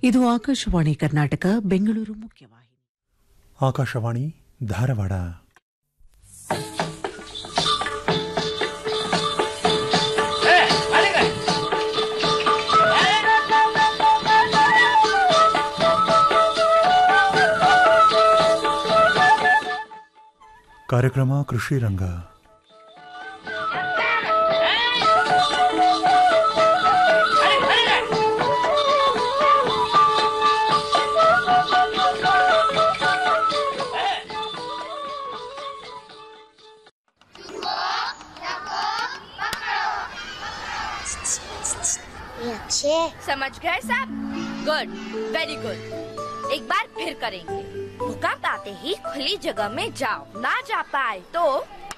ಇದು ಆಕಾಶವಾಣಿ ಕರ್ನಾಟಕ ಬೆಂಗಳೂರು ಮುಖ್ಯವಾಹಿನಿ ಆಕಾಶವಾಣಿ ಧಾರವಾಡ ಕಾರ್ಯಕ್ರಮ ಕೃಷಿ ರಂಗ ये अच्छे समझ गए सब गुड वेरी गुड एक बार फिर करेंगे भूकंप आते ही खुली जगह में जाओ ना जा पाए तो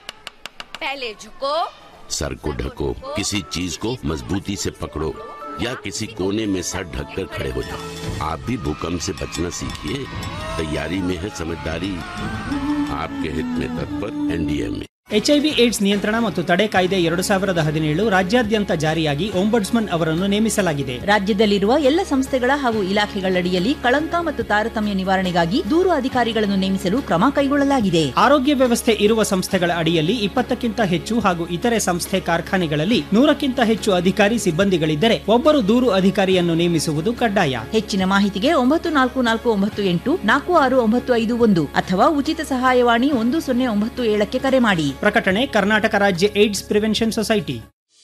पहले झुको सर को ढको किसी चीज को मजबूती से पकड़ो या किसी कोने में सर ढककर खड़े हो जाओ आप भी भूकंप से बचना सीखिए तैयारी में है समझदारी आपके हित में तत्पर एनडीए में ಎಚ್ಐವಿ ಏಡ್ಸ್ ನಿಯಂತ್ರಣ ಮತ್ತು ತಡೆ ಕಾಯ್ದೆ ಎರಡು ಸಾವಿರದ ಹದಿನೇಳು ರಾಜ್ಯಾದ್ಯಂತ ಜಾರಿಯಾಗಿ ಒಂಬಡ್ಸ್ಮನ್ ಅವರನ್ನು ನೇಮಿಸಲಾಗಿದೆ ರಾಜ್ಯದಲ್ಲಿರುವ ಎಲ್ಲ ಸಂಸ್ಥೆಗಳ ಹಾಗೂ ಇಲಾಖೆಗಳಡಿಯಲ್ಲಿ ಕಳಂಕ ಮತ್ತು ತಾರತಮ್ಯ ನಿವಾರಣೆಗಾಗಿ ದೂರು ಅಧಿಕಾರಿಗಳನ್ನು ನೇಮಿಸಲು ಕ್ರಮ ಕೈಗೊಳ್ಳಲಾಗಿದೆ ಆರೋಗ್ಯ ವ್ಯವಸ್ಥೆ ಇರುವ ಸಂಸ್ಥೆಗಳ ಅಡಿಯಲ್ಲಿ ಇಪ್ಪತ್ತಕ್ಕಿಂತ ಹೆಚ್ಚು ಹಾಗೂ ಇತರೆ ಸಂಸ್ಥೆ ಕಾರ್ಖಾನೆಗಳಲ್ಲಿ ನೂರಕ್ಕಿಂತ ಹೆಚ್ಚು ಅಧಿಕಾರಿ ಸಿಬ್ಬಂದಿಗಳಿದ್ದರೆ ಒಬ್ಬರು ದೂರು ಅಧಿಕಾರಿಯನ್ನು ನೇಮಿಸುವುದು ಕಡ್ಡಾಯ ಹೆಚ್ಚಿನ ಮಾಹಿತಿಗೆ ಒಂಬತ್ತು ನಾಲ್ಕು ನಾಲ್ಕು ಒಂಬತ್ತು ಎಂಟು ನಾಲ್ಕು ಆರು ಒಂಬತ್ತು ಐದು ಒಂದು ಅಥವಾ ಉಚಿತ ಸಹಾಯವಾಣಿ ಒಂದು ಸೊನ್ನೆ ಒಂಬತ್ತು ಏಳಕ್ಕೆ ಕರೆ ಮಾಡಿ ಪ್ರಕಟಣೆ ಕರ್ನಾಟಕ ರಾಜ್ಯ ಏಡ್ಸ್ ಪ್ರಿವೆನ್ಷನ್ ಸೊಸೈಟಿ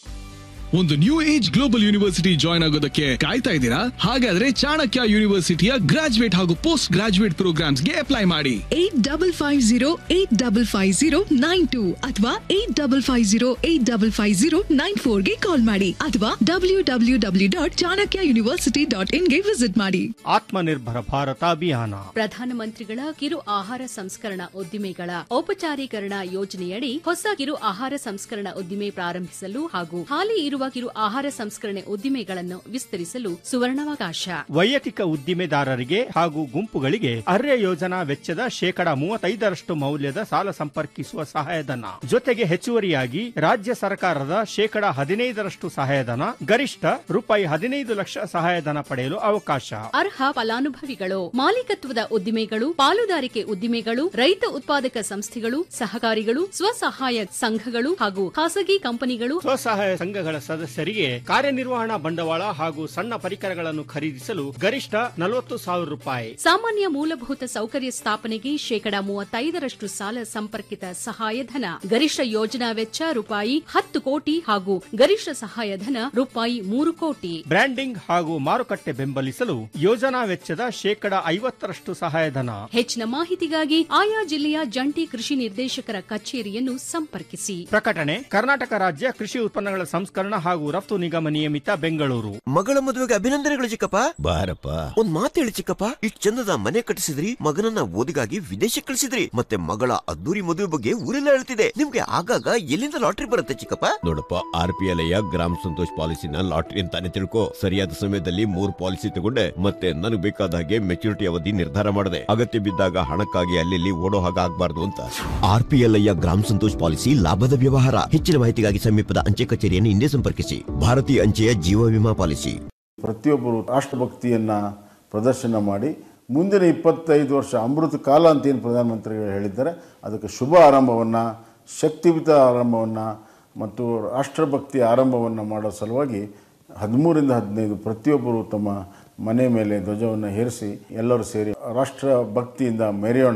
ಒಂದು new age global university join ಆಗೋದಕ್ಕೆ ಕಾಯ್ತಾ ಇದ್ದೀರಾ ಹಾಗಾದ್ರೆ ಚಾಣಕ್ಯ ಯೂನಿವರ್ಸಿಟಿಯ ಗ್ರಾಜುಯೇಟ್ ಹಾಗೂ ಪೋಸ್ಟ್ ಗ್ರಾಜುಯೇಟ್ ಪ್ರೋಗ್ರಾಮ್ಸ್ಗೆ ಅಪ್ಲೈ ಮಾಡಿ eight double five zero eight double five zero nine two ಅಥವಾ eight double five zero eight double five zero nine ಫೋರ್ಗೆ ಕಾಲ್ ಮಾಡಿ ಅಥವಾ W W W dot Chanakya university dot ಇನ್ಗೆ ವಿಸಿಟ್ ಮಾಡಿ ಆತ್ಮನಿರ್ಭರ ಭಾರತ ಅಭಿಯಾನ ಪ್ರಧಾನಮಂತ್ರಿಗಳ ಕಿರು ಆಹಾರ ಸಂಸ್ಕರಣಾ ಉದ್ದಿಮೆಗಳ ಔಪಚಾರೀಕರಣ ಯೋಜನೆಯಡಿ ಹೊಸ ಕಿರು ಆಹಾರ ಸಂಸ್ಕರಣಾ ಉದ್ದಿಮೆ ಪ್ರಾರಂಭಿಸಲು ಹಾಗೂ ಹಾಲಿ ಇರುವ ಕಿರು ಆಹಾರ ಸಂಸ್ಕರಣೆ ಉದ್ದಿಮೆಗಳನ್ನು ವಿಸ್ತರಿಸಲು ಸುವರ್ಣಾವಕಾಶ ವೈಯಕ್ತಿಕ ಉದ್ದಿಮೆದಾರರಿಗೆ ಹಾಗೂ ಗುಂಪುಗಳಿಗೆ ಅರ್ಯ ಯೋಜನಾ ವೆಚ್ಚದ ಶೇಕಡ ಮೂವತ್ತೈದರಷ್ಟು ಮೌಲ್ಯದ ಸಾಲ ಸಂಪರ್ಕಿಸುವ ಸಹಾಯಧನ ಜೊತೆಗೆ ಹೆಚ್ಚುವರಿಯಾಗಿ ರಾಜ್ಯ ಸರ್ಕಾರದ ಶೇಕಡ ಹದಿನೈದರಷ್ಟು ಸಹಾಯಧನ ಗರಿಷ್ಠ ರೂಪಾಯಿ ಹದಿನೈದು ಲಕ್ಷ ಸಹಾಯಧನ ಪಡೆಯಲು ಅವಕಾಶ ಅರ್ಹ ಫಲಾನುಭವಿಗಳು ಮಾಲೀಕತ್ವದ ಉದ್ದಿಮೆಗಳು ಪಾಲುದಾರಿಕೆ ಉದ್ದಿಮೆಗಳು ರೈತ ಉತ್ಪಾದಕ ಸಂಸ್ಥೆಗಳು ಸಹಕಾರಿಗಳು ಸ್ವಸಹಾಯ ಸಂಘಗಳು ಹಾಗೂ ಖಾಸಗಿ ಕಂಪನಿಗಳು ಸ್ವಸಹಾಯ ಸಂಘಗಳ ಸದಸ್ಯರಿಗೆ ಕಾರ್ಯನಿರ್ವಹಣಾ ಬಂಡವಾಳ ಹಾಗೂ ಸಣ್ಣ ಪರಿಕರಗಳನ್ನು ಖರೀದಿಸಲು ಗರಿಷ್ಠ ನಲವತ್ತು ಸಾವಿರ ರೂಪಾಯಿ ಸಾಮಾನ್ಯ ಮೂಲಭೂತ ಸೌಕರ್ಯ ಸ್ಥಾಪನೆಗೆ ಶೇಕಡ ಮೂವತ್ತೈದರಷ್ಟು ಸಾಲ ಸಂಪರ್ಕಿತ ಸಹಾಯಧನ ಗರಿಷ್ಠ ಯೋಜನಾ ವೆಚ್ಚ ರೂಪಾಯಿ ಹತ್ತು ಕೋಟಿ ಹಾಗೂ ಗರಿಷ್ಠ ಸಹಾಯಧನ ರೂಪಾಯಿ ಮೂರು ಕೋಟಿ ಬ್ರ್ಯಾಂಡಿಂಗ್ ಹಾಗೂ ಮಾರುಕಟ್ಟೆ ಬೆಂಬಲಿಸಲು ಯೋಜನಾ ವೆಚ್ಚದ ಶೇಕಡ ಐವತ್ತರಷ್ಟು ಸಹಾಯಧನ ಹೆಚ್ಚಿನ ಮಾಹಿತಿಗಾಗಿ ಆಯಾ ಜಿಲ್ಲೆಯ ಜಂಟಿ ಕೃಷಿ ನಿರ್ದೇಶಕರ ಕಚೇರಿಯನ್ನು ಸಂಪರ್ಕಿಸಿ ಪ್ರಕಟಣೆ ಕರ್ನಾಟಕ ರಾಜ್ಯ ಕೃಷಿ ಉತ್ಪನ್ನಗಳ ಸಂಸ್ಕರಣ ಹಾಗೂ ರಫ್ತು ನಿಗಮ ನಿಯಮಿತ ಬೆಂಗಳೂರು ಮಗಳ ಮದುವೆಗೆ ಅಭಿನಂದನೆಗಳು ಚಿಕ್ಕಪ್ಪ ಬಾರಪ್ಪ ಒಂದ್ ಮಾತು ಹೇಳಿ ಚಿಕ್ಕಪ್ಪ ಇಷ್ಟ್ ಚಂದದ ಮನೆ ಕಟ್ಟಿಸಿದ್ರಿ ಮಗನನ್ನ ಓದಿಗಾಗಿ ವಿದೇಶಕ್ಕೆ ಕಳಿಸಿದ್ರಿ ಮತ್ತೆ ಮಗಳ ಅದ್ದೂರಿ ಮದುವೆ ಬಗ್ಗೆ ಊರೆಲ್ಲ ಹೇಳ್ತಿದೆ ನಿಮ್ಗೆ ಆಗಾಗ ಎಲ್ಲಿಂದ ಲಾಟ್ರಿ ಬರುತ್ತೆ ಚಿಕ್ಕಪ್ಪ ನೋಡಪ್ಪ ಆರ್ ಪಿ ಎಲ್ ಗ್ರಾಮ ಸಂತೋಷ್ ಪಾಲಿಸಿನ ಲಾಟ್ರಿ ಅಂತಾನೆ ತಿಳ್ಕೊ ಸರಿಯಾದ ಸಮಯದಲ್ಲಿ ಮೂರ್ ಪಾಲಿಸಿ ತಗೊಂಡೆ ಮತ್ತೆ ನನಗೆ ಬೇಕಾದ ಹಾಗೆ ಮೆಚುರಿಟಿ ಅವಧಿ ನಿರ್ಧಾರ ಮಾಡಿದೆ ಅಗತ್ಯ ಬಿದ್ದಾಗ ಹಣಕ್ಕಾಗಿ ಅಲ್ಲಿ ಓಡೋ ಹಾಗೆ ಆಗ್ಬಾರ್ದು ಅಂತ ಆರ್ ಪಿ ಎಲ್ ಗ್ರಾಮ ಸಂತೋಷ್ ಪಾಲಿಸಿ ಲಾಭದ ವ್ಯವಹಾರ ಹೆಚ್ಚಿನ ಮಾಹಿತಿಗಾಗಿ ಸಮೀಪದ ಅಂಚೆ ಕಚೇರಿಯನ್ನು ಹಿಂದೆ ಸಂಪರ್ಕಿಸಿ ಭಾರತೀಯ ಅಂಚೆಯ ಜೀವ ವಿಮಾ ಪಾಲಿಸಿ ಪ್ರತಿಯೊಬ್ಬರು ರಾಷ್ಟ್ರಭಕ್ತಿಯನ್ನು ಪ್ರದರ್ಶನ ಮಾಡಿ ಮುಂದಿನ ಇಪ್ಪತ್ತೈದು ವರ್ಷ ಅಮೃತ ಕಾಲ ಅಂತ ಏನು ಪ್ರಧಾನಮಂತ್ರಿಗಳು ಹೇಳಿದ್ದಾರೆ ಅದಕ್ಕೆ ಶುಭ ಆರಂಭವನ್ನು ಶಕ್ತಿಯುತ ಆರಂಭವನ್ನು ಮತ್ತು ರಾಷ್ಟ್ರಭಕ್ತಿ ಆರಂಭವನ್ನು ಮಾಡೋ ಸಲುವಾಗಿ ಹದಿಮೂರಿಂದ ಹದಿನೈದು ಪ್ರತಿಯೊಬ್ಬರು ತಮ್ಮ ಮನೆ ಮೇಲೆ ಧ್ವಜವನ್ನು ಹೇರಿಸಿ ಎಲ್ಲರೂ ಸೇರಿ ರಾಷ್ಟ್ರ ಭಕ್ತಿಯಿಂದ ಮೆರೆಯೋಣ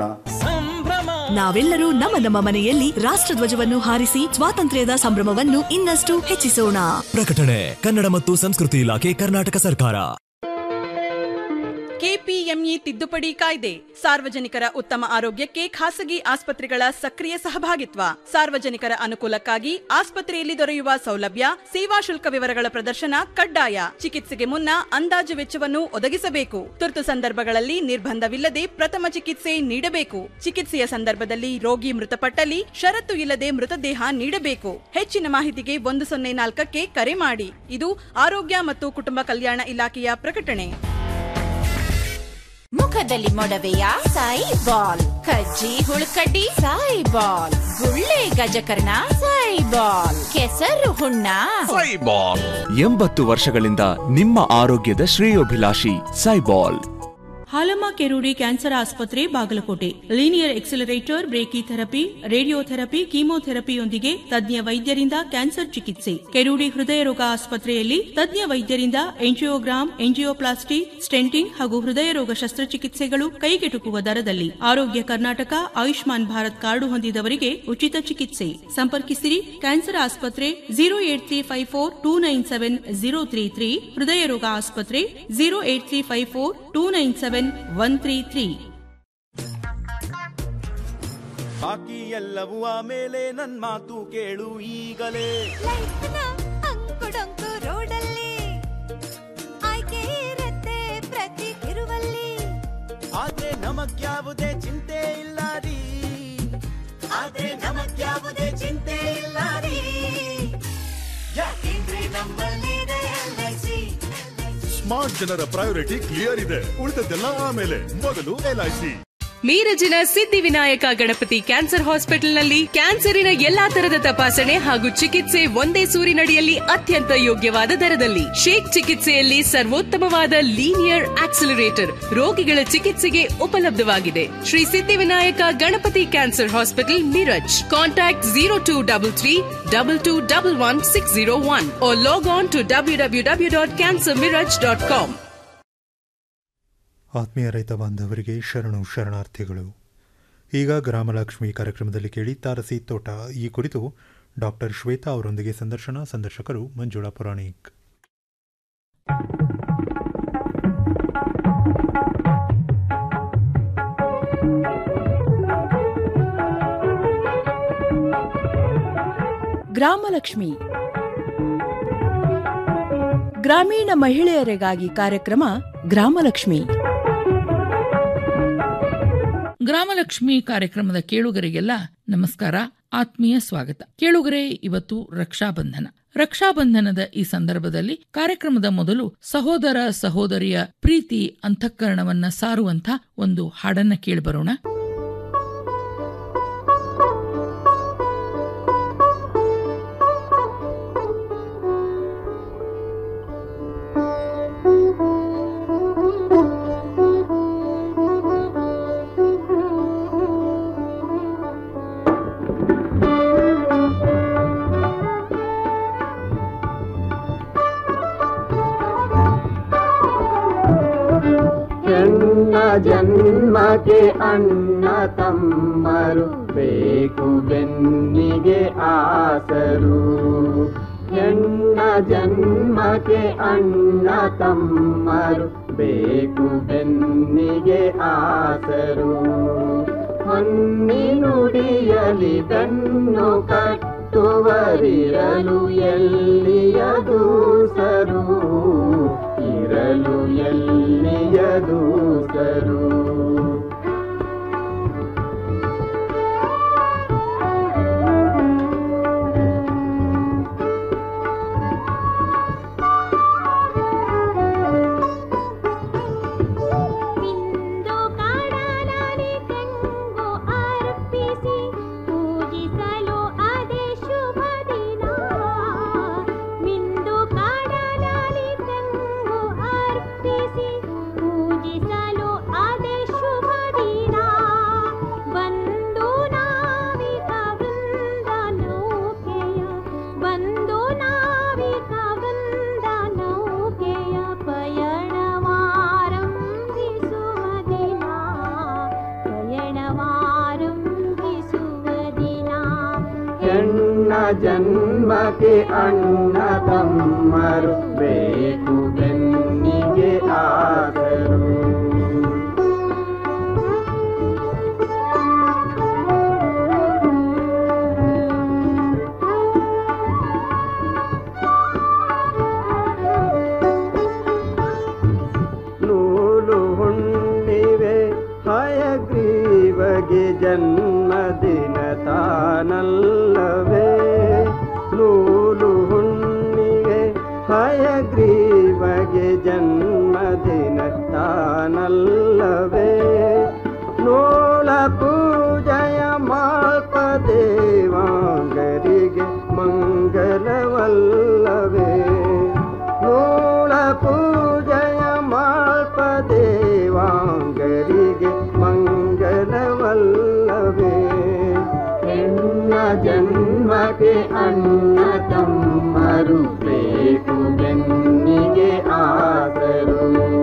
ನಾವೆಲ್ಲರೂ ನಮ್ಮ ನಮ್ಮ ಮನೆಯಲ್ಲಿ ರಾಷ್ಟ್ರಧ್ವಜವನ್ನು ಹಾರಿಸಿ ಸ್ವಾತಂತ್ರ್ಯದ ಸಂಭ್ರಮವನ್ನು ಇನ್ನಷ್ಟು ಹೆಚ್ಚಿಸೋಣ ಪ್ರಕಟಣೆ ಕನ್ನಡ ಮತ್ತು ಸಂಸ್ಕೃತಿ ಇಲಾಖೆ ಕರ್ನಾಟಕ ಸರ್ಕಾರ ಕೆಪಿಎಂಇ ತಿದ್ದುಪಡಿ ಕಾಯ್ದೆ ಸಾರ್ವಜನಿಕರ ಉತ್ತಮ ಆರೋಗ್ಯಕ್ಕೆ ಖಾಸಗಿ ಆಸ್ಪತ್ರೆಗಳ ಸಕ್ರಿಯ ಸಹಭಾಗಿತ್ವ ಸಾರ್ವಜನಿಕರ ಅನುಕೂಲಕ್ಕಾಗಿ ಆಸ್ಪತ್ರೆಯಲ್ಲಿ ದೊರೆಯುವ ಸೌಲಭ್ಯ ಸೇವಾ ಶುಲ್ಕ ವಿವರಗಳ ಪ್ರದರ್ಶನ ಕಡ್ಡಾಯ ಚಿಕಿತ್ಸೆಗೆ ಮುನ್ನ ಅಂದಾಜು ವೆಚ್ಚವನ್ನು ಒದಗಿಸಬೇಕು ತುರ್ತು ಸಂದರ್ಭಗಳಲ್ಲಿ ನಿರ್ಬಂಧವಿಲ್ಲದೆ ಪ್ರಥಮ ಚಿಕಿತ್ಸೆ ನೀಡಬೇಕು ಚಿಕಿತ್ಸೆಯ ಸಂದರ್ಭದಲ್ಲಿ ರೋಗಿ ಮೃತಪಟ್ಟಲ್ಲಿ ಷರತ್ತು ಇಲ್ಲದೆ ಮೃತದೇಹ ನೀಡಬೇಕು ಹೆಚ್ಚಿನ ಮಾಹಿತಿಗೆ ಒಂದು ಸೊನ್ನೆ ನಾಲ್ಕಕ್ಕೆ ಕರೆ ಮಾಡಿ ಇದು ಆರೋಗ್ಯ ಮತ್ತು ಕುಟುಂಬ ಕಲ್ಯಾಣ ಇಲಾಖೆಯ ಪ್ರಕಟಣೆ ಮುಖದಲ್ಲಿ ಮೊಡವೆಯ ಸಾಯಿ ಬಾಲ್ ಕಜ್ಜಿ ಹುಳುಕಡ್ಡಿ ಸಾಯಿ ಬಾಲ್ ಗುಳ್ಳೆ ಗಜಕರ್ಣ ಸೈಬಾಲ್ ಕೆಸರು ಹುಣ್ಣ ಎಂಬತ್ತು ವರ್ಷಗಳಿಂದ ನಿಮ್ಮ ಆರೋಗ್ಯದ ಶ್ರೇಯೋಭಿಲಾಷಿ ಸೈಬಾಲ್ ಹಾಲಮ್ಮ ಕೆರೂಡಿ ಕ್ಯಾನ್ಸರ್ ಆಸ್ಪತ್ರೆ Bagalkote linear accelerator brachytherapy radiotherapy ಕೀಮೋಥೆರಪಿಯೊಂದಿಗೆ ತಜ್ಞ ವೈದ್ಯರಿಂದ ಕ್ಯಾನ್ಸರ್ ಚಿಕಿತ್ಸೆ ಕೆರೂಡಿ ಹೃದಯ ರೋಗ ಆಸ್ಪತ್ರೆಯಲ್ಲಿ ತಜ್ಞ ವೈದ್ಯರಿಂದ ಎಂಜಿಯೋಗ್ರಾಮ್ ಎಂಜಿಯೋಪ್ಲಾಸ್ಟಿ ಸ್ಟೆಂಟಿಂಗ್ ಹಾಗೂ ಹೃದಯ ರೋಗ ಶಸ್ತ್ರಚಿಕಿತ್ಸೆಗಳು ಕೈಗೆಟುಕುವ ದರದಲ್ಲಿ ಆರೋಗ್ಯ ಕರ್ನಾಟಕ ಆಯುಷ್ಮಾನ್ ಭಾರತ್ ಕಾರ್ಡು ಹೊಂದಿದವರಿಗೆ ಉಚಿತ ಚಿಕಿತ್ಸೆ ಸಂಪರ್ಕಿಸಿರಿ ಕ್ಯಾನ್ಸರ್ ಆಸ್ಪತ್ರೆ zero eight three five four two nine seven zero three three ಹೃದಯ ರೋಗ ಆಸ್ಪತ್ರೆ zero eight three five four two nine seven one three three ಬಾಕಿ ಎಲ್ಲವೂ ಆಮೇಲೆ ನನ್ ಮಾತು ಕೇಳು ಈಗಲೇ ಅಂಕುಡೊಂಕು ರೋಡಲ್ಲಿ ಆಯ್ಕೆ ಇರತ್ತೆ ಪ್ರತಿ ತಿರುವಲ್ಲಿ ಆದ್ರೆ ನಮಗ್ಯಾವುದೇ ಚಿಂತೆ ಇಲ್ಲ ರೀ ಆದ್ರೆ ನಮಗ್ಯಾವುದೇ ಚಿಂತೆ ಇಲ್ಲ ರೀ ಯಾಕೆಂದ್ರೆ ನಮ್ಮಲ್ಲಿದೆ LIC. ಸ್ಮಾರ್ಟ್ ಜನರ ಪ್ರಯಾರಿಟಿ ಕ್ಲಿಯರ್ ಇದೆ ಉಳಿದದ್ದೆಲ್ಲ ಆಮೇಲೆ ಮೊದಲು ಎಲ್ಐಸಿ ಮೀರಜಿನ ಸಿದ್ಧಿವಿನಾಯಕ ಗಣಪತಿ ಕ್ಯಾನ್ಸರ್ ಹಾಸ್ಪಿಟಲ್ನಲ್ಲಿ ಕ್ಯಾನ್ಸರಿನ ಎಲ್ಲಾ ತರದ ತಪಾಸಣೆ ಹಾಗೂ ಚಿಕಿತ್ಸೆ ಒಂದೇ ಸೂರಿನಡಿಯಲ್ಲಿ ಅತ್ಯಂತ ಯೋಗ್ಯವಾದ ದರದಲ್ಲಿ ಶೇಕ್ ಚಿಕಿತ್ಸೆಯಲ್ಲಿ ಸರ್ವೋತ್ತಮವಾದ ಲೀನಿಯರ್ ಆಕ್ಸಿಲರೇಟರ್ ರೋಗಿಗಳ ಚಿಕಿತ್ಸೆಗೆ ಉಪಲಬ್ಧವಾಗಿದೆ Shri Siddhivinayak Ganapati cancer hospital Miraj contact zero two double three double two double one six zero one log on to W W W dot cancer Miraj dot com ಆತ್ಮೀಯ ರೈತ ಬಾಂಧವರಿಗೆ ಶರಣು ಶರಣಾರ್ಥಿಗಳು ಈಗ ಗ್ರಾಮಲಕ್ಷ್ಮಿ ಕಾರ್ಯಕ್ರಮದಲ್ಲಿ ಕೇಳಿ ತಾರಸಿ ತೋಟ ಈ ಕುರಿತು ಡಾಕ್ಟರ್ ಶ್ವೇತಾ ಅವರೊಂದಿಗೆ ಸಂದರ್ಶನ ಸಂದರ್ಶಕರು ಮಂಜುಳಾ ಪುರಾಣಿಕ್ ಗ್ರಾಮಲಕ್ಷ್ಮಿ ಗ್ರಾಮೀಣ ಮಹಿಳೆಯರಿಗಾಗಿ ಕಾರ್ಯಕ್ರಮ ಗ್ರಾಮಲಕ್ಷ್ಮಿ ಗ್ರಾಮಲಕ್ಷ್ಮಿ ಕಾರ್ಯಕ್ರಮದ ಕೇಳುಗರಿಗೆಲ್ಲ ನಮಸ್ಕಾರ ಆತ್ಮೀಯ ಸ್ವಾಗತ ಕೇಳುಗರೆ ಇವತ್ತು ರಕ್ಷಾಬಂಧನ ರಕ್ಷಾಬಂಧನದ ಈ ಸಂದರ್ಭದಲ್ಲಿ ಕಾರ್ಯಕ್ರಮದ ಮೊದಲು ಸಹೋದರ ಸಹೋದರಿಯ ಪ್ರೀತಿ ಅಂತಃಕರಣವನ್ನ ಸಾರುವಂತ ಒಂದು ಹಾಡನ್ನ ಕೇಳಿಬರೋಣ ಹೆಣ್ಣ ಜನ್ಮಕ್ಕೆ ಅಣ್ಣ ತಮ್ಮರು ಬೇಕು ಬೆನ್ನಿಗೆ ಆಸರು ಹೆಣ್ಣ ಜನ್ಮಕ್ಕೆ ಅಣ್ಣ ತಮ್ಮರು ಬೇಕು ಬೆನ್ನಿಗೆ ಆಸರು ಹೊನ್ನಿನುಡಿಯಲಿ ಬೆನ್ನು ಕಟ್ಟುವರಿರಲು ಎಲ್ಲಿಯ ದೂಸರು ಇರಲು ಎಲ್ಲಿಯ ದೂಸರು ಮಿಂದು ಕಾಡಲಾನೆ ಗಂಗು ಅರ್ಪಿಸಿ ಪೂಜಿಸಲು ಅದೇ ಶುಭ ದಿನ ಮಿಂದು ಕಾಡಲಾನೆ ಗಂಗು ಅರ್ಪಿಸಿ ಪೂಜಿಸಲು ಅದೇ ಶುಭ ದಿನ ಬಂದು ನಾವಿಕ ವೃಂದ ನೌಕೆಯ ಬಂದು ನಾವಿಕ ವೃಂದ ನೌಕೆಯ ಪಯಣವಾರಂಭಿಸುವ ದಿನ ಪಯಣವಾರಂಭಿಸುವ ದಿನ ಹೆಣ್ಣ ಜನ್ಮಕ್ಕೆ ಅಣ್ಣ ತಮ್ಮರು ಬೇಕು ಬೆನ್ನಿಗೆ ಆದರು ನೂಲು ಹುಣ್ಣಿವೆ ಹಯಗ್ರೀವಗೆ ಜನ್ಮದಿನ ತಾನಲ್ಲವೇ ನೂಲು ಹುಣ್ಣಿವೆ ಹಯಗ್ರೀವಗೆ ಜನ್ಮದಿನ ತಾನಲ್ಲವೇ ನೋಳ ಪೂಜಯ ಮಾಳ್ಪದೇ ಮಂಗಲವಲ್ಲವೇ ಮೂಲ ಪೂಜೆಯ ಮಾಲ್ಪ ದೇವಾಂಗರಿಗೆ ಮಂಗಲವಲ್ಲವೇ ಹೆಣ್ಣ ಜನ್ಮಕ್ಕೆ ಅಣ್ಣ ತಮ್ಮರು ಬೇಕು ಬೆನ್ನಿಗೆ ಆದರು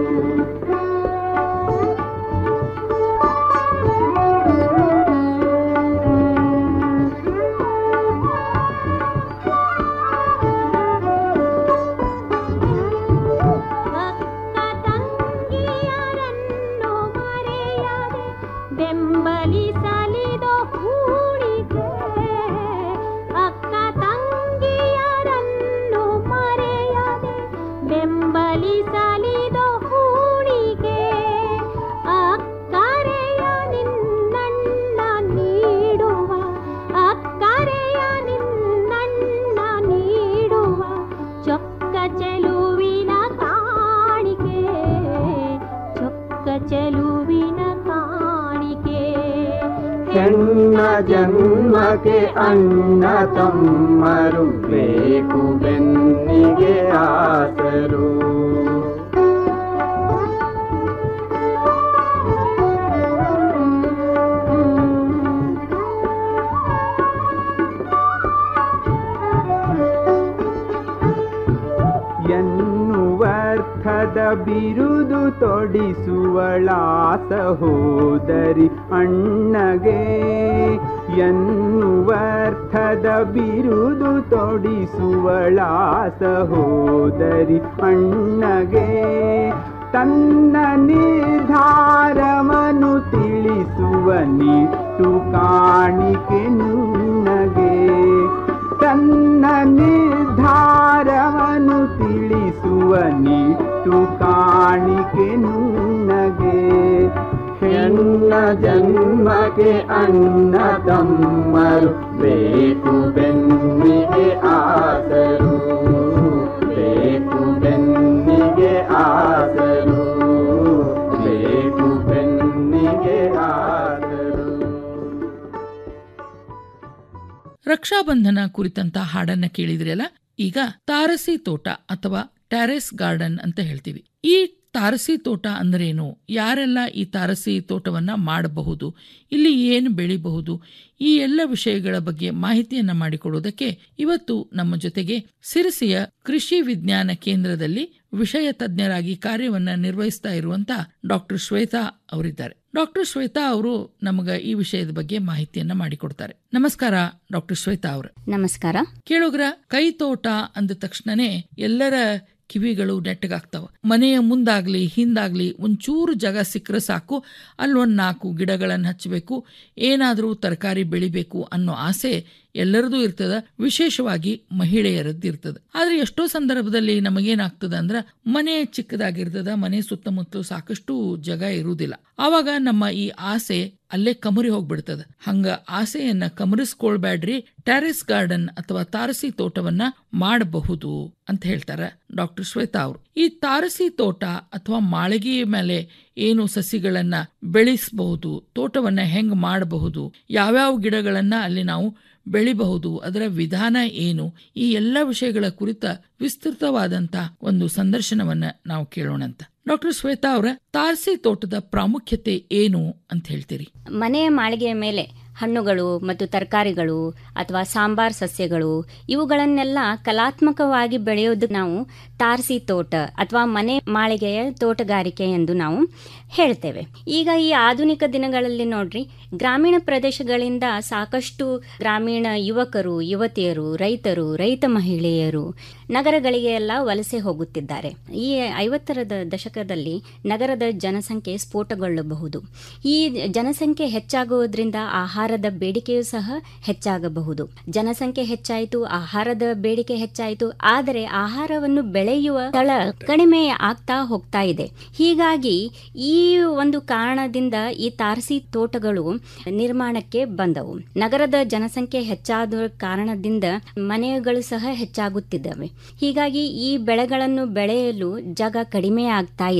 ತಂಗಿಯರನ್ನು ಮರೆಯದೆ ಬೆಂಬಲಿಸಲಿದೋ ಹೂಡಿಕೆ ಅಕ್ಕ ತಂಗಿಯರನ್ನು ಮರೆಯದೆ ಬೆಂಬಲಿಸಲಿದೋ ಹೂಡಿಕೆ ಅಕ್ಕರೆಯ ನಿನ್ನಣ್ಣ ನೀಡುವ ಅಕ್ಕರೆಯ ನಿನ್ನಣ್ಣ ನೀಡುವ ಚೊಕ್ಕ ಚೆಲುವಿನ ಕಾಣಿಕೆ ಚೊಕ್ಕ ಚೆಲುವಿನ ಕಾಣಿಕೆ ಹೆಣ್ಣ ಜನ್ಮಕ್ಕೆ ಅಣ್ಣ ತಮ್ಮರು ಬೇಕು ಬೆನ್ನಿಗೆ ಆಸರು ಎನ್ನುವರ್ಥದ ಬಿರುದು ತೊಡಿಸುವಳ ಸಹೋದರಿ ಅಣ್ಣಗೆ ಎನ್ನುವರ್ಥದ ಬಿರುದು ತೊಡಿಸುವಳ ಸಹೋದರಿ ಅಣ್ಣಗೆ ತನ್ನ ನಿರ್ಧಾರವನ್ನು ತಿಳಿಸುವ ನಿಟ್ಟು ಕಾಣಿಕೆ ನುಣ್ಣಗೆ ತನ್ನ ನಿರ್ಧಾರವನ್ನು ತಿಳಿಸುವ ನಿಟ್ಟು ಕಾಣಿಕೆ ನುಣ್ಣಗೆ ಹೆಣ್ಣ ಜನ್ಮಕ್ಕೆ ಅಣ್ಣ ತಮ್ಮರು ಬೇಕು ಬೆನ್ನಿಗೆ ಆಸರು ಬೇಕು ಬೆನ್ನಿಗೆ ಆಸರು ಬೇಕು ಬೆನ್ನಿಗೆ ಆಸರು ರಕ್ಷಾಬಂಧನ ಕುರಿತಂತ ಹಾಡನ್ನ ಕೇಳಿದ್ರಲ್ಲ ಈಗ ತಾರಸಿ ತೋಟ ಅಥವಾ ಟ್ಯಾರೆಸ್ ಗಾರ್ಡನ್ ಅಂತ ಹೇಳ್ತೀವಿ ಈ ತಾರಸಿ ತೋಟ ಅಂದ್ರೇನು ಯಾರೆಲ್ಲ ಈ ತಾರಸಿ ತೋಟವನ್ನ ಮಾಡಬಹುದು ಇಲ್ಲಿ ಏನು ಬೆಳಿಬಹುದು ಈ ಎಲ್ಲ ವಿಷಯಗಳ ಬಗ್ಗೆ ಮಾಹಿತಿಯನ್ನ ಮಾಡಿಕೊಡೋದಕ್ಕೆ ಇವತ್ತು ನಮ್ಮ ಜೊತೆಗೆ ಸಿರಸಿಯ ಕೃಷಿ ವಿಜ್ಞಾನ ಕೇಂದ್ರದಲ್ಲಿ ವಿಷಯ ತಜ್ಞರಾಗಿ ಕಾರ್ಯವನ್ನ ನಿರ್ವಹಿಸ್ತಾ ಇರುವಂತ ಡಾಕ್ಟರ್ ಶ್ವೇತಾ ಅವರಿದ್ದಾರೆ ಡಾಕ್ಟರ್ ಶ್ವೇತಾ ಅವರು ನಮಗ ಈ ವಿಷಯದ ಬಗ್ಗೆ ಮಾಹಿತಿಯನ್ನ ಮಾಡಿಕೊಡ್ತಾರೆ ನಮಸ್ಕಾರ ಡಾಕ್ಟರ್ ಶ್ವೇತಾ ಅವರು ನಮಸ್ಕಾರ ಕೇಳುಗ್ರ ಕೈ ತೋಟ ಅಂದ ತಕ್ಷಣನೇ ಎಲ್ಲರ ಕಿವಿಗಳು ನೆಟ್ಟಗಾಗ್ತಾವ ಮನೆಯ ಮುಂದಾಗ್ಲಿ ಹಿಂದಾಗ್ಲಿ ಒಂಚೂರು ಜಾಗ ಸಿಕ್ಕರೆ ಸಾಕು ಅಲ್ಲೊಂದು ನಾಲ್ಕು ಗಿಡಗಳನ್ನು ಹಚ್ಚಬೇಕು ಏನಾದರೂ ತರಕಾರಿ ಬೆಳಿಬೇಕು ಅನ್ನೋ ಆಸೆ ಎಲ್ಲರದೂ ಇರ್ತದ ವಿಶೇಷವಾಗಿ ಮಹಿಳೆಯರದ್ದು ಇರ್ತದ ಆದ್ರೆ ಎಷ್ಟೋ ಸಂದರ್ಭದಲ್ಲಿ ನಮಗೇನಾಗ್ತದ ಅಂದ್ರ ಮನೆ ಚಿಕ್ಕದಾಗಿರ್ತದ ಮನೆ ಸುತ್ತಮುತ್ತಲು ಸಾಕಷ್ಟು ಜಾಗ ಇರುವುದಿಲ್ಲ ಆವಾಗ ನಮ್ಮ ಈ ಆಸೆ ಅಲ್ಲೇ ಕಮರಿ ಹೋಗ್ಬಿಡ್ತದ ಹಂಗ ಆಸೆಯನ್ನ ಕಮರಿಸ್ಕೊಳ್ಬ್ಯಾಡ್ರಿ ಟ್ಯಾರಿಸ್ ಗಾರ್ಡನ್ ಅಥವಾ ತಾರಸಿ ತೋಟವನ್ನ ಮಾಡಬಹುದು ಅಂತ ಹೇಳ್ತಾರ ಡಾಕ್ಟರ್ ಶ್ವೇತಾ ಅವರು ಈ ತಾರಸಿ ತೋಟ ಅಥವಾ ಮಾಳಿಗೆಯ ಮೇಲೆ ಏನು ಸಸಿಗಳನ್ನ ಬೆಳೆಸಬಹುದು ತೋಟವನ್ನ ಹೆಂಗ್ ಮಾಡಬಹುದು ಯಾವ್ಯಾವ ಗಿಡಗಳನ್ನ ಅಲ್ಲಿ ನಾವು ಬೆಳಿಬಹುದು ಅದರ ವಿಧಾನ ಏನು ಈ ಎಲ್ಲ ವಿಷಯಗಳ ಕುರಿತ ವಿಸ್ತೃತವಾದಂತ ಒಂದು ಸಂದರ್ಶನವನ್ನ ನಾವು ಕೇಳೋಣಂತ ಡಾಕ್ಟರ್ ಶ್ವೇತಾ ಅವರ ತಾರಸಿ ತೋಟದ ಪ್ರಾಮುಖ್ಯತೆ ಏನು ಅಂತ ಹೇಳ್ತೀರಿ ಮನೆಯ ಮಾಳಿಗೆಯ ಮೇಲೆ ಹಣ್ಣುಗಳು ಮತ್ತು ತರಕಾರಿಗಳು ಅಥವಾ ಸಾಂಬಾರ್ ಸಸ್ಯಗಳು ಇವುಗಳನ್ನೆಲ್ಲ ಕಲಾತ್ಮಕವಾಗಿ ಬೆಳೆಯೋದು ನಾವು ತಾರಸಿ ತೋಟ ಅಥವಾ ಮನೆ ಮಾಳಿಗೆಯ ತೋಟಗಾರಿಕೆ ಎಂದು ನಾವು ಹೇಳ್ತೇವೆ ಈಗ ಈ ಆಧುನಿಕ ದಿನಗಳಲ್ಲಿ ನೋಡ್ರಿ ಗ್ರಾಮೀಣ ಪ್ರದೇಶಗಳಿಂದ ಸಾಕಷ್ಟು ಗ್ರಾಮೀಣ ಯುವಕರು ಯುವತಿಯರು ರೈತರು ರೈತ ಮಹಿಳೆಯರು ನಗರಗಳಿಗೆ ಎಲ್ಲ ವಲಸೆ ಹೋಗುತ್ತಿದ್ದಾರೆ ಈ ಐವತ್ತರ ದ- ದಶಕದಲ್ಲಿ ನಗರದ ಜನಸಂಖ್ಯೆ ಸ್ಫೋಟಗೊಳ್ಳಬಹುದು ಈ ಜನಸಂಖ್ಯೆ ಹೆಚ್ಚಾಗುವುದರಿಂದ ಆಹಾರದ ಬೇಡಿಕೆಯೂ ಸಹ ಹೆಚ್ಚಾಗಬಹುದು ಜನಸಂಖ್ಯೆ ಹೆಚ್ಚಾಯಿತು ಆಹಾರದ ಬೇಡಿಕೆ ಹೆಚ್ಚಾಯಿತು ಆದರೆ ಆಹಾರವನ್ನು ಬೆಳೆಯುವ ಸ್ಥಳ ಕಡಿಮೆ ಆಗ್ತಾ ಹೋಗ್ತಾ ಇದೆ ಹೀಗಾಗಿ ಈ ಒಂದು ಕಾರಣದಿಂದ ಈ ತಾರಸಿ ತೋಟಗಳು ನಿರ್ಮಾಣಕ್ಕೆ ಬಂದವು ನಗರದ ಜನಸಂಖ್ಯೆ ಹೆಚ್ಚಾದ ಕಾರಣದಿಂದ ಮನೆಗಳು ಸಹ ಹೆಚ್ಚಾಗುತ್ತಿದ್ದಾವೆ ಹೀಗಾಗಿ ಈ ಬೆಳೆಗಳನ್ನು ಬೆಳೆಯಲು ಜಾಗ ಕಡಿಮೆ ಆಗ್ತಾ ಇದೆ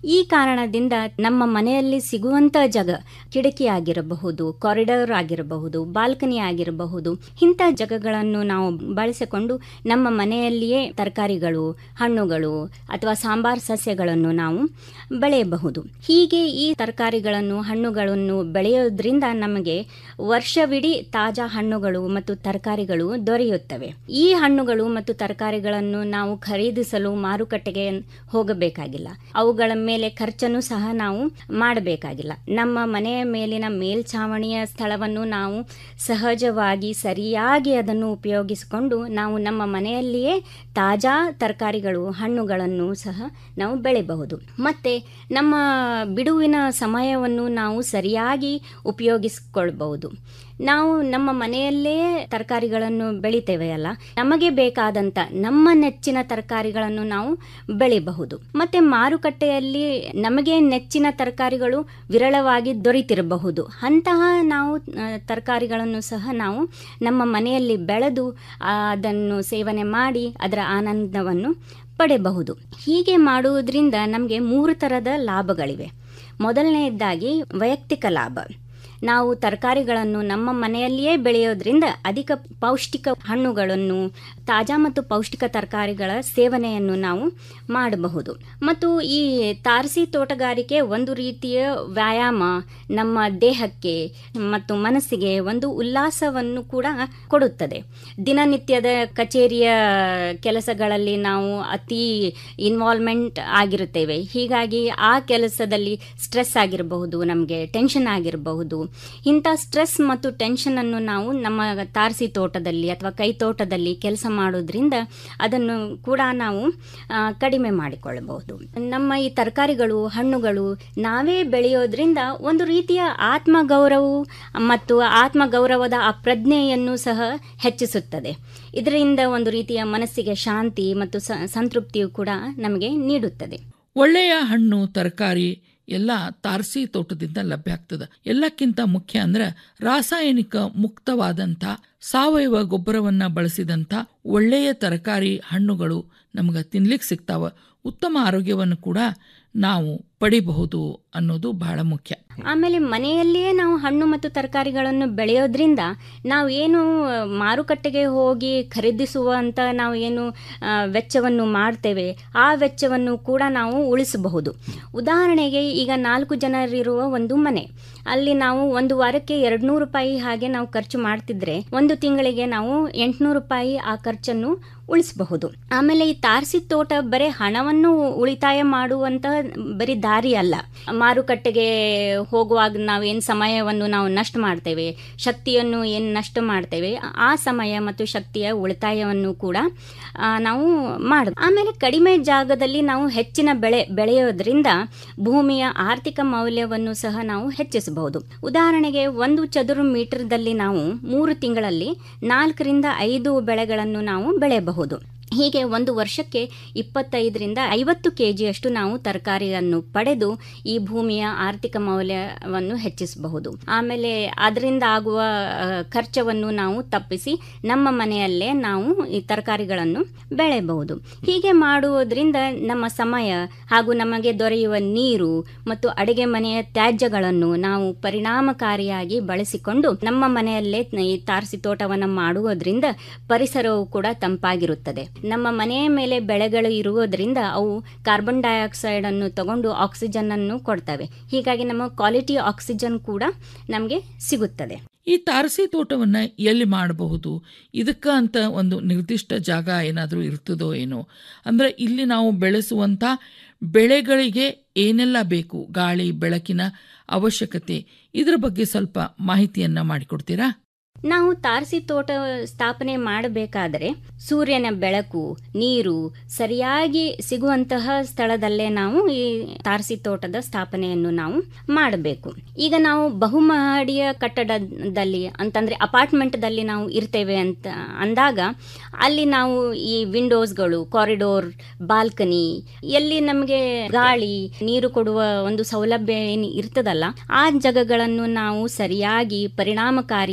ಈ ಕಾರಣದಿಂದ ನಮ್ಮ ಮನೆಯಲ್ಲಿ ಸಿಗುವಂತ ಜಾಗ ಕಿಟಕಿ ಆಗಿರಬಹುದು ಕಾರಿಡಾರ್ ಆಗಿರಬಹುದು ಬಾಲ್ಕನಿ ಆಗಿರಬಹುದು ಇಂಥ ಜಾಗಗಳನ್ನು ನಾವು ಬಳಸಿಕೊಂಡು ನಮ್ಮ ಮನೆಯಲ್ಲಿಯೇ ತರಕಾರಿಗಳು ಹಣ್ಣುಗಳು ಅಥವಾ ಸಾಂಬಾರ್ ಸಸ್ಯಗಳನ್ನು ನಾವು ಬೆಳೆಯಬಹುದು ಹೀಗೆ ಈ ತರಕಾರಿಗಳನ್ನು ಹಣ್ಣುಗಳನ್ನು ಬೆಳೆಯೋದ್ರಿಂದ ನಮಗೆ ವರ್ಷವಿಡೀ ತಾಜಾ ಹಣ್ಣುಗಳು ಮತ್ತು ತರಕಾರಿಗಳು ದೊರೆಯುತ್ತವೆ ಈ ಹಣ್ಣುಗಳು ಮತ್ತು ತರಕಾರಿಗಳನ್ನು ನಾವು ಖರೀದಿಸಲು ಮಾರುಕಟ್ಟೆಗೆ ಹೋಗಬೇಕಾಗಿಲ್ಲ ಅವುಗಳ ಮೇಲೆ ಖರ್ಚನ್ನು ಸಹ ನಾವು ಮಾಡಬೇಕಾಗಿಲ್ಲ ನಮ್ಮ ಮನೆಯ ಮೇಲಿನ ಮೇಲ್ಛಾವಣಿಯ ಸ್ಥಳವನ್ನು ನಾವು ಸಹಜವಾಗಿ ಸರಿಯಾಗಿ ಅದನ್ನು ಉಪಯೋಗಿಸಿಕೊಂಡು ನಾವು ನಮ್ಮ ಮನೆಯಲ್ಲಿಯೇ ತಾಜಾ ತರಕಾರಿಗಳು ಹಣ್ಣುಗಳನ್ನು ಸಹ ನಾವು ಬೆಳೆಯಬಹುದು ಮತ್ತೆ ನಮ್ಮ ಬಿಡುವಿನ ಸಮಯವನ್ನು ನಾವು ಸರಿಯಾಗಿ ಉಪಯೋಗಿಸಿಕೊಳ್ಬಹುದು ನಾವು ನಮ್ಮ ಮನೆಯಲ್ಲೇ ತರಕಾರಿಗಳನ್ನು ಬೆಳಿತೇವೆ ಅಲ್ಲ ನಮಗೆ ಬೇಕಾದಂಥ ನಮ್ಮ ನೆಚ್ಚಿನ ತರಕಾರಿಗಳನ್ನು ನಾವು ಬೆಳಿಬಹುದು ಮತ್ತೆ ಮಾರುಕಟ್ಟೆಯಲ್ಲಿ ನಮಗೆ ನೆಚ್ಚಿನ ತರಕಾರಿಗಳು ವಿರಳವಾಗಿ ದೊರೆತಿರಬಹುದು ಅಂತಹ ನಾವು ಆ, ತರಕಾರಿಗಳನ್ನು ಸಹ ನಾವು ನಮ್ಮ ಮನೆಯಲ್ಲಿ ಬೆಳೆದು ಆ, ಅದನ್ನು ಸೇವನೆ ಮಾಡಿ ಅದರ ಆನಂದವನ್ನು ಪಡೆಯಬಹುದು ಹೀಗೆ ಮಾಡುವುದರಿಂದ ನಮಗೆ ಮೂರು ಥರದ ಲಾಭಗಳಿವೆ ಮೊದಲನೆಯದಾಗಿ ವೈಯಕ್ತಿಕ ಲಾಭ ನಾವು ತರಕಾರಿಗಳನ್ನು ನಮ್ಮ ಮನೆಯಲ್ಲಿಯೇ ಬೆಳೆಯೋದ್ರಿಂದ ಅಧಿಕ ಪೌಷ್ಟಿಕ ಹಣ್ಣುಗಳನ್ನು ತಾಜಾ ಮತ್ತು ಪೌಷ್ಟಿಕ ತರಕಾರಿಗಳ ಸೇವನೆಯನ್ನು ನಾವು ಮಾಡಬಹುದು ಮತ್ತು ಈ ತಾರಸಿ ತೋಟಗಾರಿಕೆ ಒಂದು ರೀತಿಯ ವ್ಯಾಯಾಮ ನಮ್ಮ ದೇಹಕ್ಕೆ ಮತ್ತು ಮನಸ್ಸಿಗೆ ಒಂದು ಉಲ್ಲಾಸವನ್ನು ಕೂಡ ಕೊಡುತ್ತದೆ ದಿನನಿತ್ಯದ ಕಚೇರಿಯ ಕೆಲಸಗಳಲ್ಲಿ ನಾವು ಅತಿ ಇನ್ವಾಲ್ವ್ಮೆಂಟ್ ಆಗಿರುತ್ತೇವೆ ಹೀಗಾಗಿ ಆ ಕೆಲಸದಲ್ಲಿ ಸ್ಟ್ರೆಸ್ ಆಗಿರಬಹುದು ನಮಗೆ ಟೆನ್ಷನ್ ಆಗಿರಬಹುದು ಇಂಥ ಸ್ಟ್ರೆಸ್ ಮತ್ತು ಟೆನ್ಷನ್ ಅನ್ನು ನಾವು ನಮ್ಮ ತಾರಸಿ ತೋಟದಲ್ಲಿ ಅಥವಾ ಕೈ ತೋಟದಲ್ಲಿ ಕೆಲಸ ಮಾಡೋದ್ರಿಂದ ಅದನ್ನು ಕೂಡ ನಾವು ಆ, ಕಡಿಮೆ ಮಾಡಿಕೊಳ್ಳಬಹುದು ನಮ್ಮ ಈ ತರಕಾರಿಗಳು ಹಣ್ಣುಗಳು ನಾವೇ ಬೆಳೆಯೋದ್ರಿಂದ ಒಂದು ರೀತಿಯ ಆತ್ಮಗೌರವವು ಮತ್ತು ಆತ್ಮಗೌರವದ ಆ ಪ್ರಜ್ಞೆಯನ್ನು ಸಹ ಹೆಚ್ಚಿಸುತ್ತದೆ ಇದರಿಂದ ಒಂದು ರೀತಿಯ ಮನಸ್ಸಿಗೆ ಶಾಂತಿ ಮತ್ತು ಸ- ಸಂತೃಪ್ತಿಯು ಕೂಡ ನಮಗೆ ನೀಡುತ್ತದೆ ಒಳ್ಳೆಯ ಹಣ್ಣು ತರಕಾರಿ ಎಲ್ಲ ತಾರಸಿ ತೋಟದಿಂದ ಲಭ್ಯ ಆಗ್ತದ ಎಲ್ಲಕ್ಕಿಂತ ಮುಖ್ಯ ಅಂದ್ರೆ ರಾಸಾಯನಿಕ ಮುಕ್ತವಾದಂಥ ಸಾವಯವ ಗೊಬ್ಬರವನ್ನ ಬಳಸಿದಂಥ ಒಳ್ಳೆಯ ತರಕಾರಿ ಹಣ್ಣುಗಳು ನಮ್ಗೆ ತಿನ್ಲಿಕ್ಕೆ ಸಿಗ್ತಾವ ಉತ್ತಮ ಆರೋಗ್ಯವನ್ನು ಕೂಡ ನಾವು ಪಡಿಬಹುದು ಅನ್ನೋದು ಬಹಳ ಮುಖ್ಯ ಆಮೇಲೆ ಮನೆಯಲ್ಲಿಯೇ ನಾವು ಹಣ್ಣು ಮತ್ತು ತರಕಾರಿಗಳನ್ನು ಬೆಳೆಯೋದ್ರಿಂದ ನಾವು ಏನು ಆ, ಮಾರುಕಟ್ಟೆಗೆ ಹೋಗಿ ಖರೀದಿಸುವಂತ ನಾವು ಏನು ಆ, ವೆಚ್ಚವನ್ನು ಮಾಡ್ತೇವೆ ಆ ವೆಚ್ಚವನ್ನು ಕೂಡ ನಾವು ಉಳಿಸಬಹುದು ಉದಾಹರಣೆಗೆ ಈಗ ನಾಲ್ಕು ಜನರಿರುವ ಒಂದು ಮನೆ ಅಲ್ಲಿ ನಾವು ಒಂದು ವಾರಕ್ಕೆ ಎರಡು ನೂರು ರೂಪಾಯಿ ಹಾಗೆ ನಾವು ಖರ್ಚು ಮಾಡ್ತಿದ್ರೆ ಒಂದು ತಿಂಗಳಿಗೆ ನಾವು ಎಂಟುನೂರು ರೂಪಾಯಿ ಆ ಖರ್ಚನ್ನು ಉಳಿಸಬಹುದು ಆಮೇಲೆ ಈ ತಾರಸಿ ತೋಟ ಬರೀ ಹಣವನ್ನು ಉಳಿತಾಯ ಮಾಡುವಂತ ಬರೀ ದಾರಿ ಅಲ್ಲ ಮಾರುಕಟ್ಟೆಗೆ ಹೋಗುವಾಗ ನಾವು ಏನು ಸಮಯವನ್ನು ನಾವು ನಷ್ಟ ಮಾಡ್ತೇವೆ ಶಕ್ತಿಯನ್ನು ಏನು ನಷ್ಟ ಮಾಡ್ತೇವೆ ಆ ಸಮಯ ಮತ್ತು ಶಕ್ತಿಯ ಉಳಿತಾಯವನ್ನು ಕೂಡ ಆ, ನಾವು ಮಾಡ ಆಮೇಲೆ ಕಡಿಮೆ ಜಾಗದಲ್ಲಿ ನಾವು ಹೆಚ್ಚಿನ ಬೆಳೆ ಬೆಳೆಯೋದ್ರಿಂದ ಭೂಮಿಯ ಆರ್ಥಿಕ ಮೌಲ್ಯವನ್ನು ಸಹ ನಾವು ಹೆಚ್ಚಿಸಬಹುದು ಉದಾಹರಣೆಗೆ ಒಂದು ಚದುರು ಮೀಟರ್ದಲ್ಲಿ ನಾವು ಮೂರು ತಿಂಗಳಲ್ಲಿ ನಾಲ್ಕರಿಂದ ಐದು ಬೆಳೆಗಳನ್ನು ನಾವು ಬೆಳೆಯಬಹುದು ಹೀಗೆ ಒಂದು ವರ್ಷಕ್ಕೆ ಇಪ್ಪತ್ತೈದರಿಂದ ಐವತ್ತು ಕೆ ಜಿಯಷ್ಟು ನಾವು ತರಕಾರಿಯನ್ನು ಪಡೆದು ಈ ಭೂಮಿಯ ಆರ್ಥಿಕ ಮೌಲ್ಯವನ್ನು ಹೆಚ್ಚಿಸಬಹುದು ಆಮೇಲೆ ಅದರಿಂದ ಆಗುವ ಆ, ಖರ್ಚವನ್ನು ನಾವು ತಪ್ಪಿಸಿ ನಮ್ಮ ಮನೆಯಲ್ಲೇ ನಾವು ಈ ತರಕಾರಿಗಳನ್ನು ಬೆಳೆಯಬಹುದು ಹೀಗೆ ಮಾಡುವುದರಿಂದ ನಮ್ಮ ಸಮಯ ಹಾಗೂ ನಮಗೆ ದೊರೆಯುವ ನೀರು ಮತ್ತು ಅಡುಗೆ ಮನೆಯ ತ್ಯಾಜ್ಯಗಳನ್ನು ನಾವು ಪರಿಣಾಮಕಾರಿಯಾಗಿ ಬಳಸಿಕೊಂಡು ನಮ್ಮ ಮನೆಯಲ್ಲೇ ಈ ತಾರಸಿ ತೋಟವನ್ನು ಮಾಡುವುದರಿಂದ ಪರಿಸರವು ಕೂಡ ತಂಪಾಗಿರುತ್ತದೆ ನಮ್ಮ ಮನೆಯ ಮೇಲೆ ಬೆಳೆಗಳು ಇರುವುದರಿಂದ ಅವು ಕಾರ್ಬನ್ ಡೈಆಕ್ಸೈಡ್ ಅನ್ನು ತಗೊಂಡು ಆಕ್ಸಿಜನ್ ಅನ್ನು ಕೊಡ್ತವೆ ಹೀಗಾಗಿ ನಮ್ಮ ಕ್ವಾಲಿಟಿ ಆಕ್ಸಿಜನ್ ಕೂಡ ನಮಗೆ ಸಿಗುತ್ತದೆ ಈ ತಾರಸಿ ತೋಟವನ್ನ ಎಲ್ಲಿ ಮಾಡಬಹುದು ಇದಕ್ಕ ಅಂತ ಒಂದು ನಿರ್ದಿಷ್ಟ ಜಾಗ ಏನಾದರೂ ಇರ್ತದೋ ಏನೋ ಅಂದ್ರೆ ಇಲ್ಲಿ ನಾವು ಬೆಳೆಸುವಂತ ಬೆಳೆಗಳಿಗೆ ಏನೆಲ್ಲ ಬೇಕು ಗಾಳಿ ಬೆಳಕಿನ ಅವಶ್ಯಕತೆ ಇದ್ರ ಬಗ್ಗೆ ಸ್ವಲ್ಪ ಮಾಹಿತಿಯನ್ನ ಮಾಡಿಕೊಡ್ತೀರಾ ನಾವು ತಾರಸಿ ತೋಟ ಸ್ಥಾಪನೆ ಮಾಡಬೇಕಾದರೆ ಸೂರ್ಯನ ಬೆಳಕು ನೀರು ಸರಿಯಾಗಿ ಸಿಗುವಂತಹ ಸ್ಥಳದಲ್ಲೇ ನಾವು ಈ ತಾರಸಿ ತೋಟದ ಸ್ಥಾಪನೆಯನ್ನು ನಾವು ಮಾಡಬೇಕು ಈಗ ನಾವು ಬಹುಮಹಡಿಯ ಕಟ್ಟಡದಲ್ಲಿ ಅಂತಂದ್ರೆ ಅಪಾರ್ಟ್ಮೆಂಟ್ದಲ್ಲಿ ನಾವು ಇರ್ತೇವೆ ಅಂತ ಅಂದಾಗ ಅಲ್ಲಿ ನಾವು ಈ ವಿಂಡೋಸ್ಗಳು ಕಾರಿಡೋರ್ ಬಾಲ್ಕನಿ ಎಲ್ಲಿ ನಮಗೆ ಗಾಳಿ ನೀರು ಕೊಡುವ ಒಂದು ಸೌಲಭ್ಯ ಏನು ಇರ್ತದಲ್ಲ ಆ ಜಾಗಗಳನ್ನು ನಾವು ಸರಿಯಾಗಿ ಪರಿಣಾಮಕಾರಿಯಾಗಿ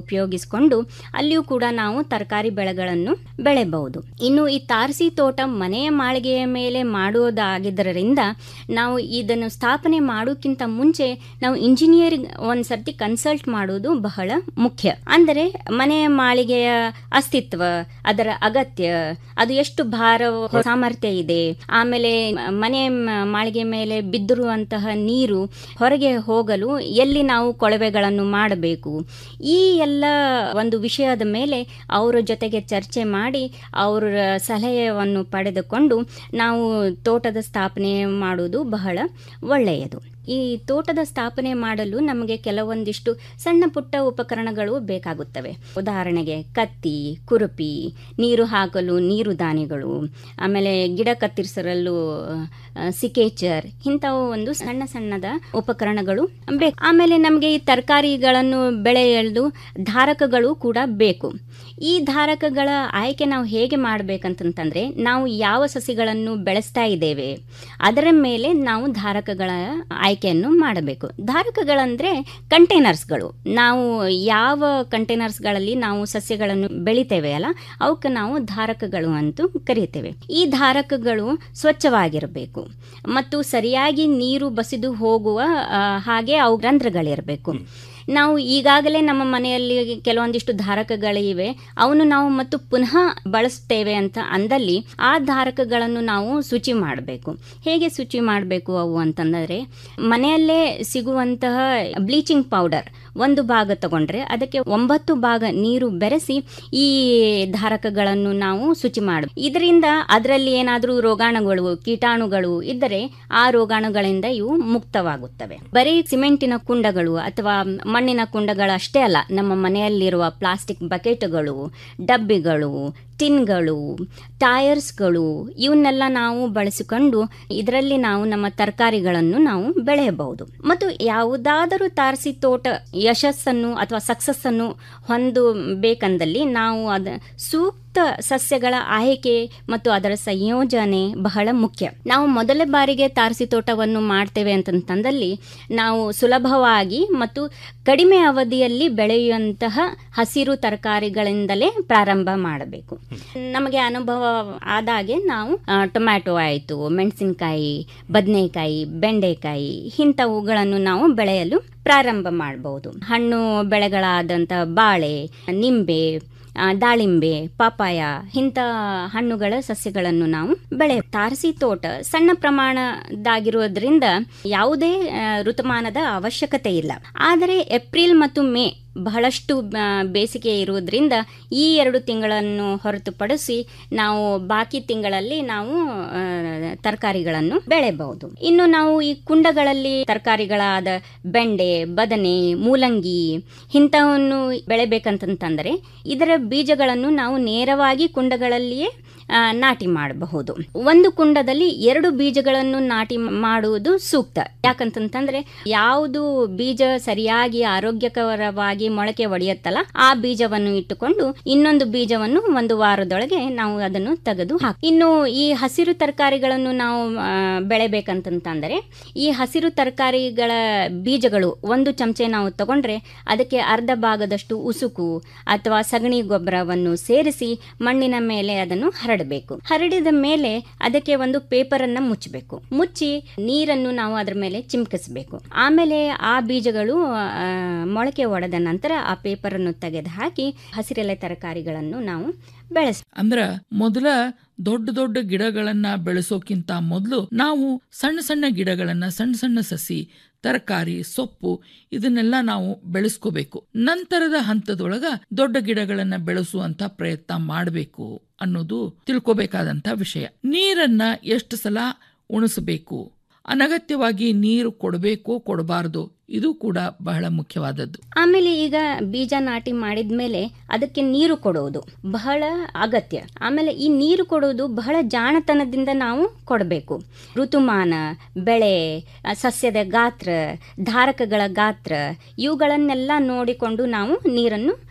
ಉಪಯೋಗಿಸಿಕೊಂಡು ಅಲ್ಲಿಯೂ ಕೂಡ ನಾವು ತರಕಾರಿ ಬೆಳೆಗಳನ್ನು ಬೆಳೆಬಹುದು ಇನ್ನು ಈ ತಾರಸಿ ತೋಟ ಮನೆಯ ಮಾಳಿಗೆಯ ಮೇಲೆ ಮಾಡುವುದಾಗಿದ್ದರಿಂದ ನಾವು ಇದನ್ನು ಸ್ಥಾಪನೆ ಮಾಡೋಕ್ಕಿಂತ ಮುಂಚೆ ನಾವು ಇಂಜಿನಿಯರಿಂಗ್ ಒಂದು ಸರ್ತಿ ಕನ್ಸಲ್ಟ್ ಮಾಡೋದು ಬಹಳ ಮುಖ್ಯ ಅಂದರೆ ಮನೆಯ ಮಾಳಿಗೆಯ ಅಸ್ತಿತ್ವ ಅದರ ಅಗತ್ಯ ಅದು ಎಷ್ಟು ಭಾರ ಸಾಮರ್ಥ್ಯ ಇದೆ ಆಮೇಲೆ ಮನೆ ಮ- ಮಾಳಿಗೆ ಮೇಲೆ ಬಿದ್ದಿರುವಂತಹ ನೀರು ಹೊರಗೆ ಹೋಗಲು ಎಲ್ಲಿ ನಾವು ಕೊಳವೆಗಳನ್ನು ಮಾಡಬೇಕು ಈ ಎಲ್ಲ ಒಂದು ವಿಷಯದ ಮೇಲೆ ಅವರ ಜೊತೆಗೆ ಚರ್ಚೆ ಮಾಡಿ ಅವರ ಸಲಹೆಯನ್ನು ಪಡೆದುಕೊಂಡು ನಾವು ತೋಟದ ಸ್ಥಾಪನೆ ಮಾಡುವುದು ಬಹಳ ಒಳ್ಳೆಯದು ಈ ತೋಟದ ಸ್ಥಾಪನೆ ಮಾಡಲು ನಮಗೆ ಕೆಲವೊಂದಿಷ್ಟು ಸಣ್ಣ ಪುಟ್ಟ ಉಪಕರಣಗಳು ಬೇಕಾಗುತ್ತವೆ ಉದಾಹರಣೆಗೆ ಕತ್ತಿ ಕುರುಪಿ ನೀರು ಹಾಕಲು ನೀರು ದಾನಿಗಳು ಆಮೇಲೆ ಗಿಡ ಕತ್ತರಿಸಲು ಆ, ಸಿಕೇಚರ್ ಇಂಥವು ಒಂದು ಸಣ್ಣ ಸಣ್ಣದ ಉಪಕರಣಗಳು ಬೇಕು ಆಮೇಲೆ ನಮಗೆ ಈ ತರಕಾರಿಗಳನ್ನು ಬೆಳೆಯಲು ಧಾರಕಗಳು ಕೂಡ ಬೇಕು ಈ ಧಾರಕಗಳ ಆಯ್ಕೆ ನಾವು ಹೇಗೆ ಮಾಡಬೇಕಂತಂತಂದ್ರೆ ನಾವು ಯಾವ ಸಸಿಗಳನ್ನು ಬೆಳೆಸ್ತಾ ಇದ್ದೇವೆ ಅದರ ಮೇಲೆ ನಾವು ಧಾರಕಗಳ ಆಯ್ಕೆಯನ್ನು ಮಾಡಬೇಕು ಧಾರಕಗಳಂದ್ರೆ ಕಂಟೈನರ್ಸ್ಗಳು ನಾವು ಯಾವ ಕಂಟೈನರ್ಸ್ಗಳಲ್ಲಿ ನಾವು ಸಸ್ಯಗಳನ್ನು ಬೆಳಿತೇವೆ ಅಲ್ಲ ಅವಕ್ಕೆ ನಾವು ಧಾರಕಗಳು ಅಂತೂ ಕರೀತೇವೆ ಈ ಧಾರಕಗಳು ಸ್ವಚ್ಛವಾಗಿರಬೇಕು ಮತ್ತು ಸರಿಯಾಗಿ ನೀರು ಬಸಿದು ಹೋಗುವ ಆ, ಹಾಗೆ ಅವು ರಂಧ್ರಗಳಿರಬೇಕು ನಾವು ಈಗಾಗಲೇ ನಮ್ಮ ಮನೆಯಲ್ಲಿ ಕೆಲವೊಂದಿಷ್ಟು ಧಾರಕಗಳಿವೆ ಅವನು ನಾವು ಮತ್ತು ಪುನಃ ಬಳಸ್ತೇವೆ ಅಂತ ಅಂದಲ್ಲಿ ಆ ಧಾರಕಗಳನ್ನು ನಾವು ಶುಚಿ ಮಾಡಬೇಕು ಹೇಗೆ ಶುಚಿ ಮಾಡಬೇಕು ಅವು ಅಂತಂದರೆ ಮನೆಯಲ್ಲೇ ಸಿಗುವಂತಹ ಬ್ಲೀಚಿಂಗ್ ಪೌಡರ್ ಒಂದು ಭಾಗ ತಗೊಂಡ್ರೆ ಅದಕ್ಕೆ ಒಂಬತ್ತು ಭಾಗ ನೀರು ಬೆರೆಸಿ ಈ ಧಾರಕಗಳನ್ನು ನಾವು ಶುಚಿ ಮಾಡ ಇದರಿಂದ ಅದರಲ್ಲಿ ಏನಾದರೂ ರೋಗಾಣುಗಳು ಕೀಟಾಣುಗಳು ಇದ್ದರೆ ಆ ರೋಗಾಣುಗಳಿಂದ ಇವು ಮುಕ್ತವಾಗುತ್ತವೆ ಬರೀ ಸಿಮೆಂಟಿನ ಕುಂಡಗಳು ಅಥವಾ ಮಣ್ಣಿನ ಕುಂಡಗಳು ಅಷ್ಟೇ ಅಲ್ಲ ನಮ್ಮ ಮನೆಯಲ್ಲಿರುವ ಪ್ಲಾಸ್ಟಿಕ್ ಬಕೆಟ್ಗಳು ಡಬ್ಬಿಗಳು ಟಿನ್ಗಳು ಟೈರ್ಸ್ಗಳು ಇವನ್ನೆಲ್ಲ ನಾವು ಬಳಸಿಕೊಂಡು ಇದರಲ್ಲಿ ನಾವು ನಮ್ಮ ತರಕಾರಿಗಳನ್ನು ನಾವು ಬೆಳೆಯಬಹುದು ಮತ್ತು ಯಾವುದಾದರೂ ತಾರಸಿ ತೋಟ ಯಶಸ್ಸನ್ನು ಅಥವಾ ಸಕ್ಸಸ್ ಅನ್ನು ಹೊಂದಬೇಕಂದಲ್ಲಿ ನಾವು ಅದ ಸೂಕ್ತ ಸಸ್ಯಗಳ ಆಯ್ಕೆ ಮತ್ತು ಅದರ ಸಂಯೋಜನೆ ಬಹಳ ಮುಖ್ಯ ನಾವು ಮೊದಲ ಬಾರಿಗೆ ತಾರಸಿ ತೋಟವನ್ನು ಮಾಡ್ತೇವೆ ಅಂತಂತಂದಲ್ಲಿ ನಾವು ಸುಲಭವಾಗಿ ಮತ್ತು ಕಡಿಮೆ ಅವಧಿಯಲ್ಲಿ ಬೆಳೆಯುವಂತಹ ಹಸಿರು ತರಕಾರಿಗಳಿಂದಲೇ ಪ್ರಾರಂಭ ಮಾಡಬೇಕು ನಮಗೆ ಅನುಭವ ಆದಾಗೆ ನಾವು ಆ, ಟೊಮ್ಯಾಟೊ ಆಯಿತು ಮೆಣಸಿನಕಾಯಿ ಬದನೆಕಾಯಿ ಬೆಂಡೆಕಾಯಿ ಇಂಥವುಗಳನ್ನು ನಾವು ಬೆಳೆಯಲು ಪ್ರಾರಂಭ ಮಾಡಬಹುದು ಹಣ್ಣು ಬೆಳೆಗಳಾದಂಥ ಬಾಳೆ ನಿಂಬೆ ಆ, ದಾಳಿಂಬೆ ಪಾಪಾಯ ಇಂಥ ಹಣ್ಣುಗಳ ಸಸ್ಯಗಳನ್ನು ನಾವು ಬೆಳೆ ತಾರಸಿ ತೋಟ ಸಣ್ಣ ಪ್ರಮಾಣದಾಗಿರೋದ್ರಿಂದ ಯಾವುದೇ ಆ, ಋತುಮಾನದ ಅವಶ್ಯಕತೆ ಇಲ್ಲ ಆದರೆ ಏಪ್ರಿಲ್ ಮತ್ತು ಮೇ ಬಹಳಷ್ಟು ಆ, ಬೇಸಿಗೆ ಇರುವುದರಿಂದ ಈ ಎರಡು ತಿಂಗಳನ್ನು ಹೊರತುಪಡಿಸಿ ನಾವು ಬಾಕಿ ತಿಂಗಳಲ್ಲಿ ನಾವು ಆ, ತರಕಾರಿಗಳನ್ನು ಬೆಳೆಯಬಹುದು ಇನ್ನು ನಾವು ಈ ಕುಂಡಗಳಲ್ಲಿ ತರಕಾರಿಗಳಾದ ಬೆಂಡೆ ಬದನೆ ಮೂಲಂಗಿ ಇಂಥವನ್ನು ಬೆಳೆಬೇಕಂತಂತಂದರೆ ಇದರ ಬೀಜಗಳನ್ನು ನಾವು ನೇರವಾಗಿ ಕುಂಡಗಳಲ್ಲಿಯೇ ಆ, ನಾಟಿ ಮಾಡಬಹುದು ಒಂದು ಕುಂಡದಲ್ಲಿ ಎರಡು ಬೀಜಗಳನ್ನು ನಾಟಿ ಮಾಡುವುದು ಸೂಕ್ತ ಯಾಕಂತಂತಂದ್ರೆ ಯಾವುದು ಬೀಜ ಸರಿಯಾಗಿ ಆರೋಗ್ಯಕರವಾಗಿ ಮೊಳಕೆ ಒಡೆಯುತ್ತಲ್ಲ ಆ ಬೀಜವನ್ನು ಇಟ್ಟುಕೊಂಡು ಇನ್ನೊಂದು ಬೀಜವನ್ನು ಒಂದು ವಾರದೊಳಗೆ ನಾವು ಅದನ್ನು ತೆಗೆದು ಹಾಕಿ ಇನ್ನು ಈ ಹಸಿರು ತರಕಾರಿಗಳನ್ನು ನಾವು ಆ, ಬೆಳೆಬೇಕಂತಂತಂದರೆ ಈ ಹಸಿರು ತರಕಾರಿಗಳ ಬೀಜಗಳು ಒಂದು ಚಮಚೆ ನಾವು ತಗೊಂಡ್ರೆ ಅದಕ್ಕೆ ಅರ್ಧ ಭಾಗದಷ್ಟು ಉಸುಕು ಅಥವಾ ಸಗಣಿ ಗೊಬ್ಬರವನ್ನು ಸೇರಿಸಿ ಮಣ್ಣಿನ ಮೇಲೆ ಅದನ್ನು ಹರಡಬೇಕು ಹರಡಿದ ಮೇಲೆ ಅದಕ್ಕೆ ಒಂದು ಪೇಪರ್ ಅನ್ನ ಮುಚ್ಚಬೇಕು ಮುಚ್ಚಿ ನೀರನ್ನು ನಾವು ಅದರ ಮೇಲೆ ಚಿಮ್ಕಿಸಬೇಕು ಆಮೇಲೆ ಆ ಬೀಜಗಳು ಆ, ಮೊಳಕೆ ಒಡೆದ ನಂತರ ಆ ಪೇಪರ್ ಅನ್ನು ತೆಗೆದು ಹಾಕಿ ಹಸಿರೆಲೆ ತರಕಾರಿಗಳನ್ನು ನಾವು ಬೆಳೆಸ ಅಂದ್ರ ಮೊದಲ ದೊಡ್ಡ ದೊಡ್ಡ ಗಿಡಗಳನ್ನ ಬೆಳೆಸೋಕ್ಕಿಂತ ಮೊದಲು ನಾವು ಸಣ್ಣ ಸಣ್ಣ ಗಿಡಗಳನ್ನ ಸಣ್ಣ ಸಣ್ಣ ಸಸಿ ತರಕಾರಿ ಸೊಪ್ಪು ಇದನ್ನೆಲ್ಲ ನಾವು ಬೆಳೆಸ್ಕೋಬೇಕು ನಂತರದ ಹಂತದೊಳಗ ದೊಡ್ಡ ಗಿಡಗಳನ್ನ ಬೆಳೆಸುವಂತ ಪ್ರಯತ್ನ ಮಾಡಬೇಕು ಅನ್ನೋದು ತಿಳ್ಕೋಬೇಕಾದಂತ ವಿಷಯ ನೀರನ್ನ ಎಷ್ಟು ಸಲ ಉಣಿಸಬೇಕು ಅನಗತ್ಯವಾಗಿ ನೀರು ಕೊಡಬೇಕು ಕೊಡಬಾರದು ಇದು ಕೂಡ ಬಹಳ ಮುಖ್ಯವಾದದ್ದು ಆಮೇಲೆ ಈಗ ಬೀಜ ನಾಟಿ ಮಾಡಿದ್ಮೇಲೆ ಅದಕ್ಕೆ ನೀರು ಕೊಡುವುದು ಬಹಳ ಅಗತ್ಯ ಆಮೇಲೆ ಈ ನೀರು ಕೊಡುವುದು ಬಹಳ ಜಾಣತನದಿಂದ ನಾವು ಕೊಡಬೇಕು ಋತುಮಾನ ಬೆಳೆ ಆ, ಸಸ್ಯದ ಗಾತ್ರ ಧಾರಕಗಳ ಗಾತ್ರ ಇವುಗಳನ್ನೆಲ್ಲ ನೋಡಿಕೊಂಡು ನಾವು ನೀರನ್ನು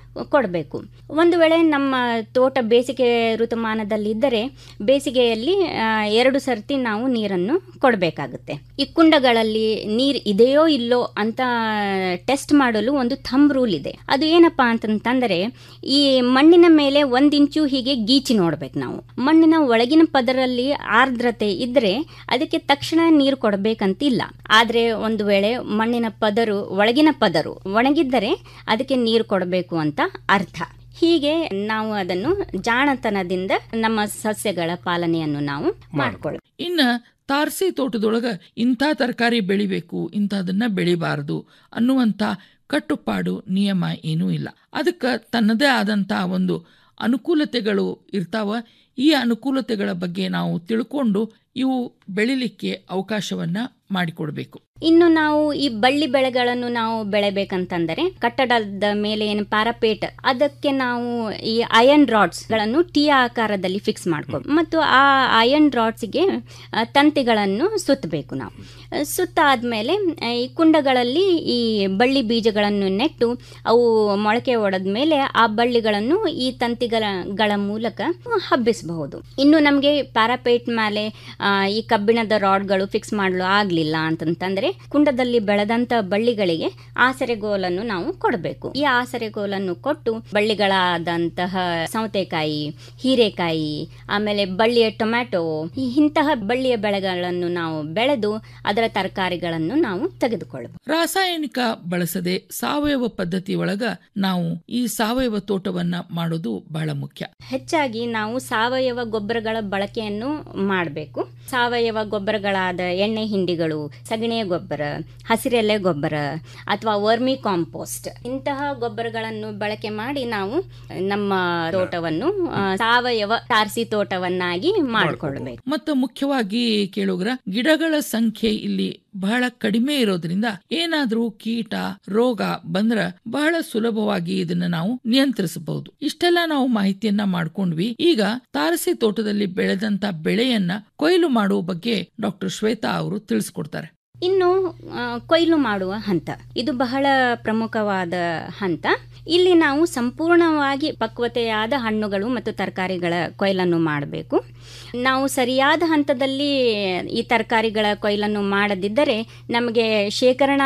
ಕೊಡಬೇಕು ಒಂದು ವೇಳೆ ನಮ್ಮ ತೋಟ ಬೇಸಿಗೆ ಋತುಮಾನದಲ್ಲಿದ್ದರೆ ಬೇಸಿಗೆಯಲ್ಲಿ ಆ, ಎರಡು ಸರ್ತಿ ನಾವು ನೀರನ್ನು ಕೊಡಬೇಕಾಗುತ್ತೆ ಈ ಕುಂಡಗಳಲ್ಲಿ ನೀರು ಇದೆಯೋ ಇಲ್ಲೋ ಅಂತ ಟೆಸ್ಟ್ ಮಾಡಲು ಒಂದು ಥಂಬ್ ರೂಲ್ ಇದೆ ಅದು ಏನಪ್ಪಾ ಅಂತಂತಂದರೆ ಈ ಮಣ್ಣಿನ ಮೇಲೆ ಒಂದು ಇಂಚು ಹೀಗೆ ಗೀಚಿ ನೋಡ್ಬೇಕು ನಾವು ಮಣ್ಣಿನ ಒಳಗಿನ ಪದರಲ್ಲಿ ಆರ್ದ್ರತೆ ಇದ್ರೆ ಅದಕ್ಕೆ ತಕ್ಷಣ ನೀರು ಕೊಡಬೇಕಂತಿಲ್ಲ ಆದರೆ ಒಂದು ವೇಳೆ ಮಣ್ಣಿನ ಪದರು ಒಳಗಿನ ಪದರು ಒಣಗಿದ್ದರೆ ಅದಕ್ಕೆ ನೀರು ಕೊಡಬೇಕು ಅಂತ ಅರ್ಥ ಹೀಗೆ ನಾವು ಅದನ್ನು ಜಾಣತನದಿಂದ ನಮ್ಮ ಸಸ್ಯಗಳ ಪಾಲನೆಯನ್ನು ನಾವು ಮಾಡಿಕೊಳ್ಳ ಇನ್ನ ತಾರಸಿ ತೋಟದೊಳಗ ಇಂಥ ತರಕಾರಿ ಬೆಳಿಬೇಕು ಇಂಥದನ್ನ ಬೆಳಿಬಾರದು ಅನ್ನುವಂಥ ಕಟ್ಟುಪಾಡು ನಿಯಮ ಏನೂ ಇಲ್ಲ ಅದಕ್ಕೆ ತನ್ನದೇ ಆದಂಥ ಒಂದು ಅನುಕೂಲತೆಗಳು ಇರ್ತಾವ ಈ ಅನುಕೂಲತೆಗಳ ಬಗ್ಗೆ ನಾವು ತಿಳ್ಕೊಂಡು ಇವು ಬೆಳಿಲಿಕ್ಕೆ ಅವಕಾಶವನ್ನ ಮಾಡಿಕೊಡ್ಬೇಕು ಇನ್ನು ನಾವು ಈ ಬಳ್ಳಿ ಬೆಳೆಗಳನ್ನು ನಾವು ಬೆಳೆಬೇಕಂತಂದರೆ ಕಟ್ಟಡದ ಮೇಲೆ ಏನು ಪ್ಯಾರಪೇಟ್ ಅದಕ್ಕೆ ನಾವು ಈ ಅಯನ್ ರಾಡ್ಸ್ ಗಳನ್ನು ಟಿ ಆಕಾರದಲ್ಲಿ ಫಿಕ್ಸ್ ಮಾಡ್ಕೊ ಮತ್ತು ಆ ಅಯನ್ ರಾಡ್ಸ್ಗೆ ತಂತಿಗಳನ್ನು ಸುತ್ತಬೇಕು ನಾವು ಆ, ಸುತ್ತಾದ್ಮೇಲೆ ಆ, ಈ ಕುಂಡಗಳಲ್ಲಿ ಈ ಬಳ್ಳಿ ಬೀಜಗಳನ್ನು ನೆಟ್ಟು ಅವು ಮೊಳಕೆ ಒಡೆದ ಮೇಲೆ ಆ ಬಳ್ಳಿಗಳನ್ನು ಈ ತಂತಿಗಳ ಗಳ ಮೂಲಕ ಹಬ್ಬಿಸಬಹುದು ಇನ್ನು ನಮಗೆ ಪ್ಯಾರಾಪೇಟ್ ಮೇಲೆ ಆ, ಈ ಕಬ್ಬಿಣದ ರಾಡ್ಗಳು ಫಿಕ್ಸ್ ಮಾಡಲು ಆಗಲಿಲ್ಲ ಅಂತಂತಂದ್ರೆ ಕುಂಡದಲ್ಲಿ ಬೆಳೆದಂತ ಬಳ್ಳಿಗಳಿಗೆ ಆಸರೆಗೋಲನ್ನು ನಾವು ಕೊಡಬೇಕು ಈ ಆಸರೆಗೋಲನ್ನು ಕೊಟ್ಟು ಬಳ್ಳಿಗಳಾದಂತಹ ಸೌತೆಕಾಯಿ ಹೀರೆಕಾಯಿ ಆಮೇಲೆ ಬಳ್ಳಿಯ ಟೊಮ್ಯಾಟೊ ಈ ಇಂತಹ ಬಳ್ಳಿಯ ಬೆಳೆಗಳನ್ನು ನಾವು ಬೆಳೆದು ಅದರ ತರಕಾರಿಗಳನ್ನು ನಾವು ತೆಗೆದುಕೊಳ್ಳಬಹುದು ರಾಸಾಯನಿಕ ಬಳಸದೆ ಸಾವಯವ ಪದ್ಧತಿ ಒಳಗ ನಾವು ಈ ಸಾವಯವ ತೋಟವನ್ನ ಮಾಡೋದು ಬಹಳ ಮುಖ್ಯ ಹೆಚ್ಚಾಗಿ ನಾವು ಸಾವಯವ ಗೊಬ್ಬರಗಳ ಬಳಕೆಯನ್ನು ಮಾಡಬೇಕು ಸಾವಯವ ಗೊಬ್ಬರಗಳಾದ ಎಣ್ಣೆ ಹಿಂಡಿಗಳು ಸಗಣಿಯ ಗೊಬ್ಬರ ಹಸಿರೆಲೆ ಗೊಬ್ಬರ ಅಥವಾ ವರ್ಮಿ ಕಾಂಪೋಸ್ಟ್ ಇಂತಹ ಗೊಬ್ಬರಗಳನ್ನು ಬಳಕೆ ಮಾಡಿ ನಾವು ನಮ್ಮ ತೋಟವನ್ನು ಆ, ಸಾವಯವ ತಾರಸಿ ತೋಟವನ್ನಾಗಿ ಮಾಡಿಕೊಳ್ಬೇಕು ಮತ್ತು ಮುಖ್ಯವಾಗಿ ಕೇಳುಗ್ರ ಗಿಡಗಳ ಸಂಖ್ಯೆ ಇಲ್ಲಿ ಬಹಳ ಕಡಿಮೆ ಇರೋದ್ರಿಂದ ಏನಾದ್ರೂ ಕೀಟ ರೋಗ ಬಂದ್ರ ಬಹಳ ಸುಲಭವಾಗಿ ಇದನ್ನ ನಾವು ನಿಯಂತ್ರಿಸಬಹುದು ಇಷ್ಟೆಲ್ಲ ನಾವು ಮಾಹಿತಿಯನ್ನ ಮಾಡ್ಕೊಂಡ್ವಿ ಈಗ ತಾರಸಿ ತೋಟದಲ್ಲಿ ಬೆಳೆದಂತ ಬೆಳೆಯನ್ನ ಕೊಯ್ಲು ಮಾಡುವ ಬಗ್ಗೆ ಡಾಕ್ಟರ್ ಶ್ವೇತಾ ಅವರು ತಿಳಿಸ್ಕೊಡ್ತಾರೆ ಇನ್ನು ಆ, ಕೊಯ್ಲು ಮಾಡುವ ಹಂತ ಇದು ಬಹಳ ಪ್ರಮುಖವಾದ ಹಂತ ಇಲ್ಲಿ ನಾವು ಸಂಪೂರ್ಣವಾಗಿ ಪಕ್ವತೆಯಾದ ಹಣ್ಣುಗಳು ಮತ್ತು ತರಕಾರಿಗಳ ಕೊಯ್ಲನ್ನು ಮಾಡಬೇಕು ನಾವು ಸರಿಯಾದ ಹಂತದಲ್ಲಿ ಈ ತರಕಾರಿಗಳ ಕೊಯ್ಲನ್ನು ಮಾಡದಿದ್ದರೆ ನಮಗೆ ಶೇಖರಣಾ